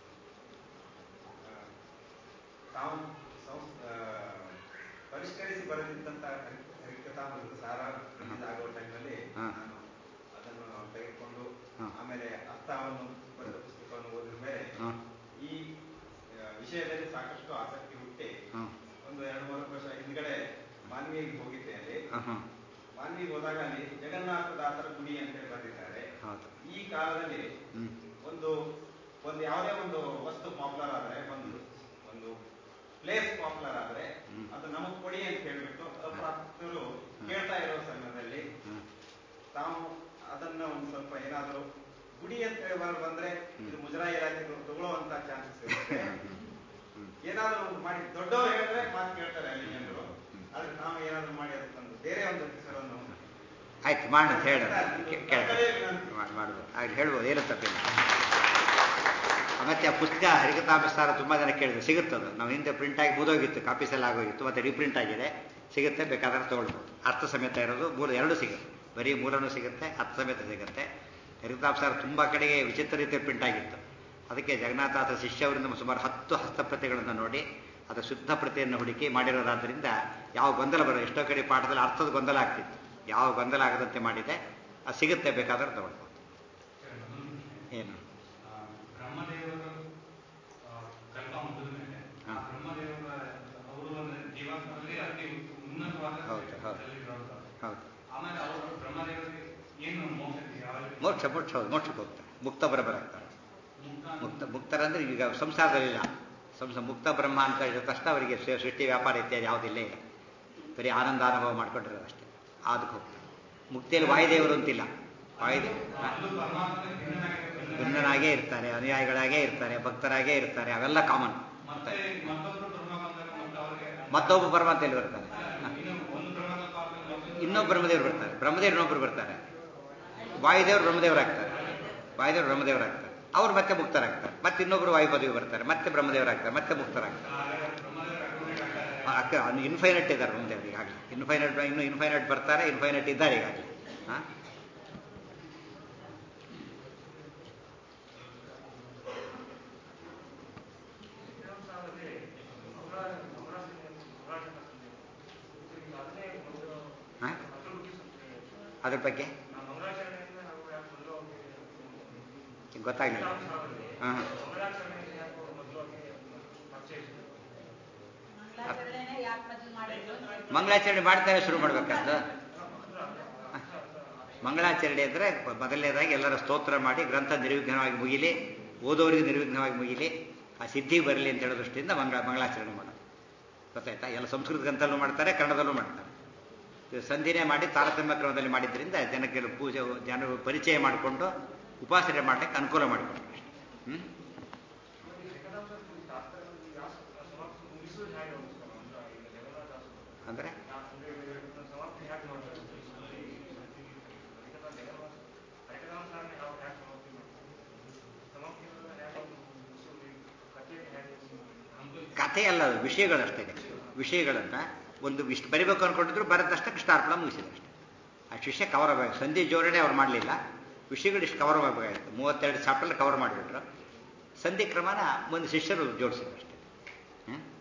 ಆ, ತಾವು ಸಂ- ಆ, ಪರಿಷ್ಕರಿಸಿ ಬರೆದಿದ್ದಂತ ಹರಿ- ಹರಿಕಥಾಮೃತ ಸಾರ ಇದಾಗುವ ಟೈಮಲ್ಲಿ ಹಾ. ನಾನು ಅದನ್ನು ತೆಗೆದುಕೊಂಡು ಹಾ. ಆಮೇಲೆ ಅರ್ಥವನ್ನು ಬರೆದ ಪುಸ್ತಕವನ್ನು ಓದಿದ ಮೇಲೆ ಹ, ಈ ಆ, ವಿಷಯದಲ್ಲಿ ಸಾಕಷ್ಟು ಆಸಕ್ತಿ ಹುಟ್ಟಿ ಹ, ಒಂದು ಎರಡು ಮೂರು ವರ್ಷ ಹಿಂದ್ಗಡೆ ಮಾನ್ವಿಗೆ ಹೋಗಿದ್ದೆ ಅಲ್ಲಿ ಹ, ಹ. ಮಾನ್ವಿಗೆ ಹೋದಾಗ ಅಲ್ಲಿ ಜಗನ್ನಾಥದಾಸರ ಗುಡಿ ಅಂತೇಳಿ ಬರೆದಿದ್ದಾರೆ ಹೌದು ಈ ಕಾಲದಲ್ಲಿ ಹ್ಮ್ ಒಂದು ಒಂದು ಯಾವುದೇ ಒಂದು ವಸ್ತು ಪಾಪ್ಯುಲರ್ ಆದ್ರೆ ಒಂದು ಒಂದು ಪ್ಲೇಸ್ ಪಾಪ್ಯುಲರ್ ಆದ್ರೆ ಹ್ಮ್. ಅದು ನಮಗ್ ಕೊಡಿ ಅಂತ ಹೇಳ್ಬಿಟ್ಟು ಅಪ್ರಾಪ್ತರು ಕೇಳ್ತಾ ಇರೋ ಸಮಯದಲ್ಲಿ ಹ್ಮ್ ತಾವು ಅದನ್ನ ಒಂದು ಸ್ವಲ್ಪ ಏನಾದರೂ ಗುಡಿ ಅಂತ ಹೇಳಿ ಬರ- ಬಂದ್ರೆ ಇದು ಮುಜರಾಯಿ ಇಲಾಖೆದವ್ರು ತಗೊಳ್ಳುವಂತ ಚಾನ್ಸಸ್ ಇರುತ್ತೆ ಹ್ಮ್ ಏನಾದರೂ ಒಂದು ಮಾಡಿ ದೊಡ್ಡವರು ಹೇಳಿದ್ರೆ ಮಾತು ಕೇಳ್ತಾರೆ ಅಲ್ಲಿ ಜನರು ಆದ್ರೆ ನಾವು ಏನಾದ್ರು ಮಾಡಿ ಅದಕ್ಕೊಂದು ಬೇರೆ ಒಂದು ಹೆಸರನ್ನು ಆಯ್ತು ಮಾಡೋಣ ಅಂತ ಹೇಳ ಮಾಡ್ಬೋದು ಆಗ್ಲಿ ಹೇಳ್ಬೋದು ಏನು ತಪ್ಪಿಲ್ಲ ಮತ್ತೆ ಆ ಪುಸ್ತಕ ಹರಿಕತಾಮಸಾರ ತುಂಬ ಜನ ಕೇಳಿದ್ರು ಸಿಗುತ್ತದು ನಾವು ಹಿಂದೆ ಪ್ರಿಂಟ್ ಆಗಿ ಮುದೋಗಿತ್ತು ಕಾಪೀಸ್ ಎಲ್ಲ ಆಗೋಗಿತ್ತು ಮತ್ತೆ ರೀಪ್ರಿಂಟ್ ಆಗಿದೆ ಸಿಗುತ್ತೆ ಬೇಕಾದ್ರೆ ತೊಗೊಳ್ಬೋದು ಅರ್ಥ ಸಮೇತ ಇರೋದು ಮೂಲ ಎರಡು ಸಿಗುತ್ತೆ ಬರೀ ಮೂಲನೂ ಸಿಗುತ್ತೆ ಅರ್ಥ ಸಮೇತ ಸಿಗುತ್ತೆ ಹರಿಕತಾಮಸಾರ ತುಂಬ ಕಡೆಗೆ ವಿಚಿತ್ರ ರೀತಿಯ ಪ್ರಿಂಟ್ ಆಗಿತ್ತು ಅದಕ್ಕೆ ಜಗನ್ನಾಥಾಥ ಶಿಷ್ಯವರಿಂದ ಸುಮಾರು ಹತ್ತು ಹಸ್ತಪ್ರತಿಗಳನ್ನು ನೋಡಿ ಅದರ ಶುದ್ಧ ಪ್ರತಿಯನ್ನು ಹುಡುಕಿ ಮಾಡಿರೋದಾದ್ರಿಂದ ಯಾವ ಗೊಂದಲ ಬರೋ ಎಷ್ಟೋ ಕಡೆ ಪಾಠದಲ್ಲಿ ಅರ್ಥದ ಗೊಂದಲ ಆಗ್ತಿತ್ತು ಯಾವ ಗೊಂದಲ ಆಗದಂತೆ ಮಾಡಿದೆ ಅದು ಸಿಗುತ್ತೆ ಬೇಕಾದ್ರೆ ತಗೊಳ್ಬೋದು ಸರಿ, ಮತ್ತೊಂದು ಪ್ರಶ್ನೆ. ಏನು ಆ, ಬ್ರಹ್ಮದೇವರು ಆ, ಕಲ್ಪ ಮುಗಿದ ಮೇಲೆ ಹಾ. ಆ ಬ್ರಹ್ಮದೇವರ ಅವರು ಅಂದ್ರೆ ಜೀವಾತ್ಮದಲ್ಲಿ ಅತಿ ಉನ್ನತವಾದ ಹೌದು, ಹೌದು. ಸ್ಥಿತಿಯಲ್ಲಿರೋರು. ಹೌದು ಆಮೇಲೆ ಅವರು ಬ್ರಹ್ಮದೇವರಿಗೆ ಏನು ಮೋಕ್ಷ ಇದೆ? ಯಾವ ರೀತಿ? ಮೋಕ್ಷ ಮೋಕ್ಷ ಹೌದು ಮೋಕ್ಷಕ್ಕೆ ಹೋಗ್ತಾರೆ ಮುಕ್ತ ಬರಬರಾಗ್ತಾರೆ ಮುಕ್ತ ಮುಕ್ತ ಮುಕ್ತರಂದ್ರೆ ಈಗ ಸಂಸಾರದಲ್ಲಿಲ್ಲ ಸಂಸ ಮುಕ್ತ ಬ್ರಹ್ಮ ಅಂತ ಹೇಳಿದ ತಕ್ಷಣ ಅವರಿಗೆ ಸೃ- ಸೃಷ್ಟಿ ವ್ಯಾಪಾರ ಇತ್ಯಾದಿ ಯಾವುದಿಲ್ಲ ಇಲ್ಲ ಬರೀ ಆನಂದ ಅನುಭವ ಮಾಡ್ಕೊಂಡಿರೋದು ಅಷ್ಟೇ ಅದಕ್ಕೆ ಹೋಗ್ತಾರೆ ಮುಕ್ತಿಯಲ್ಲಿ ವಾಯುದೇವರು ಅಂತಿಲ್ಲ ವಾಯುದೇವ ಅದು ಪರಮಾತ್ಮನಿಗೆ ಭಿನ್ನನಾಗಿ- ಭಿನ್ನನಾಗಿ- ಭಿನ್ನನಾಗೇ ಇರ್ತಾರೆ ಅನುಯಾಯಿಗಳಾಗೇ ಇರ್ತಾರೆ ಭಕ್ತರಾಗೇ ಇರ್ತಾರೆ ಅವೆಲ್ಲ ಕಾಮನ್ ಮತ್ತೆ ಮತ್ತೊಬ್ರು ಬ್ರಹ್ಮ ಬಂದಾಗ ಮತ್ತೆ ಅವ್ರಿಗೆ ಮತ್ತೊಬ್ಬ ಪರಮಾತ್ಮ ಎಲ್ಲಿ ಬರ್ತಾನೆ ಇನ್ನು ಒಂದು ಬ್ರಹ್ಮಕಲ್ಪ ಆದ್ಮೇಲೆ ಮತ್ತೊಂದು ಇನ್ನೊಬ್ಬ ಬ್ರಹ್ಮದೇವರು ಬರ್ತಾರೆ ಬ್ರಹ್ಮದೇವರು ಇನ್ನೊಬ್ರು ಬರ್ತಾರೆ ವಾಯುದೇವರು ಬ್ರಹ್ಮದೇವರಾಗ್ತಾರೆ ವಾಯುದೇವರು ಬ್ರಹ್ಮದೇವರಾಗ್ತಾರೆ ಅವ್ರು ಮತ್ತೆ ಮುಕ್ತರಾಗ್ತಾರೆ ಮತ್ತೆ ಇನ್ನೊಬ್ರು ವಾಯು ಪದವಿ ಬರ್ತಾರೆ ಮತ್ತೆ ಬ್ರಹ್ಮದೇವರಾಗ್ತಾರೆ ಮತ್ತೆ ಮುಕ್ತರಾಗ್ತಾರೆ ಅಕ್ಕ ಇನ್ಫೈನಟ್ ಇದ್ದಾರೆ ಬ್ರಹ್ಮದೇವರು ಈಗಾಗಲೇ ಇನ್ಫೈನಟ್ ಇನ್ನು ಇನ್ಫೈನಟ್ ಬರ್ತಾರೆ ಇನ್ಫೈನಟ್ ಇದ್ದಾರೆ ಈಗಾಗಲೇ ಹಾಂ ಹಾಂ ಅದ್ರ ಬಗ್ಗೆ ಗೊತ್ತಾಗ್ಲಿಲ್ಲ ಹಾಂ ಮಂಗಳಾಚರಣೆನೇ ಯಾಕೆ ಮೊದಲು ಮಾಡಿದ್ರು ಅಂತ ಮಂಗಳಾಚರಣೆ ಮಾಡ್ತಾರೆ ಶುರು ಮಾಡ್ಬೇಕಂತ ಮಂಗಳಾಚರಣೆ ಅಂದರೆ ಮೊದಲನೇದಾಗಿ ಎಲ್ಲರ ಸ್ತೋತ್ರ ಮಾಡಿ ಗ್ರಂಥ ನಿರ್ವಿಘ್ನವಾಗಿ ಮುಗಿಲಿ ಓದೋರಿಗೆ ನಿರ್ವಿಘ್ನವಾಗಿ ಮುಗಿಲಿ ಆ ಸಿದ್ಧಿ ಬರಲಿ ಅಂತ ಹೇಳೋ ದೃಷ್ಟಿಯಿಂದ ಮಂಗಳ ಮಂಗಳಾಚರಣೆ ಮಾಡೋದು ಗೊತ್ತಾಯ್ತಾ ಎಲ್ಲ ಸಂಸ್ಕೃತ ಗ್ರಂಥಲ್ಲೂ ಮಾಡ್ತಾರೆ ಕನ್ನಡದಲ್ಲೂ ಮಾಡ್ತಾರೆ ಇದು ಸಂಧಿನೇ ಮಾಡಿ ತಾರತಮ್ಯ ಕ್ರಮದಲ್ಲಿ ಮಾಡಿದ್ರಿಂದ ಜನಕ್ಕೆ ಪೂಜೆ ಜನರು ಪರಿಚಯ ಮಾಡಿಕೊಂಡು ಉಪಾಸನೆ ಮಾಡಲಿಕ್ಕೆ ಅನುಕೂಲ ಮಾಡಿಕೊಂಡು ಹ್ಞೂ ಅಂದರೆ ಕಥೆ ಅಲ್ಲ ಅದು ವಿಷಯಗಳಷ್ಟೇ ವಿಷಯಗಳನ್ನು ಒಂದು ಇಷ್ಟು ಬರಿಬೇಕು ಅನ್ಕೊಂಡಿದ್ರು ಬರೆದಷ್ಟೇ ಕೃಷ್ಣಾರ್ಪಣ ಮುಗಿಸಿದೆ ಅಷ್ಟೇ ಆ ಶಿಷ್ಯ ಕವರ್ ಆಗಬೇಕು ಸಂಧಿ ಜೋಡಣೆ ಅವ್ರು ಮಾಡಲಿಲ್ಲ ವಿಷಯಗಳು ಇಷ್ಟು ಕವರ್ ಆಗಬೇಕಾಗಿತ್ತು ಮೂವತ್ತೆರಡು ಚಾಪ್ಟರ್ ಕವರ್ ಮಾಡಿಬಿಟ್ರು ಸಂಧಿ ಕ್ರಮನ ಒಂದು ಶಿಷ್ಯರು ಜೋಡಿಸಿದ್ರು ಅಷ್ಟೇ ಹ್ಮ್?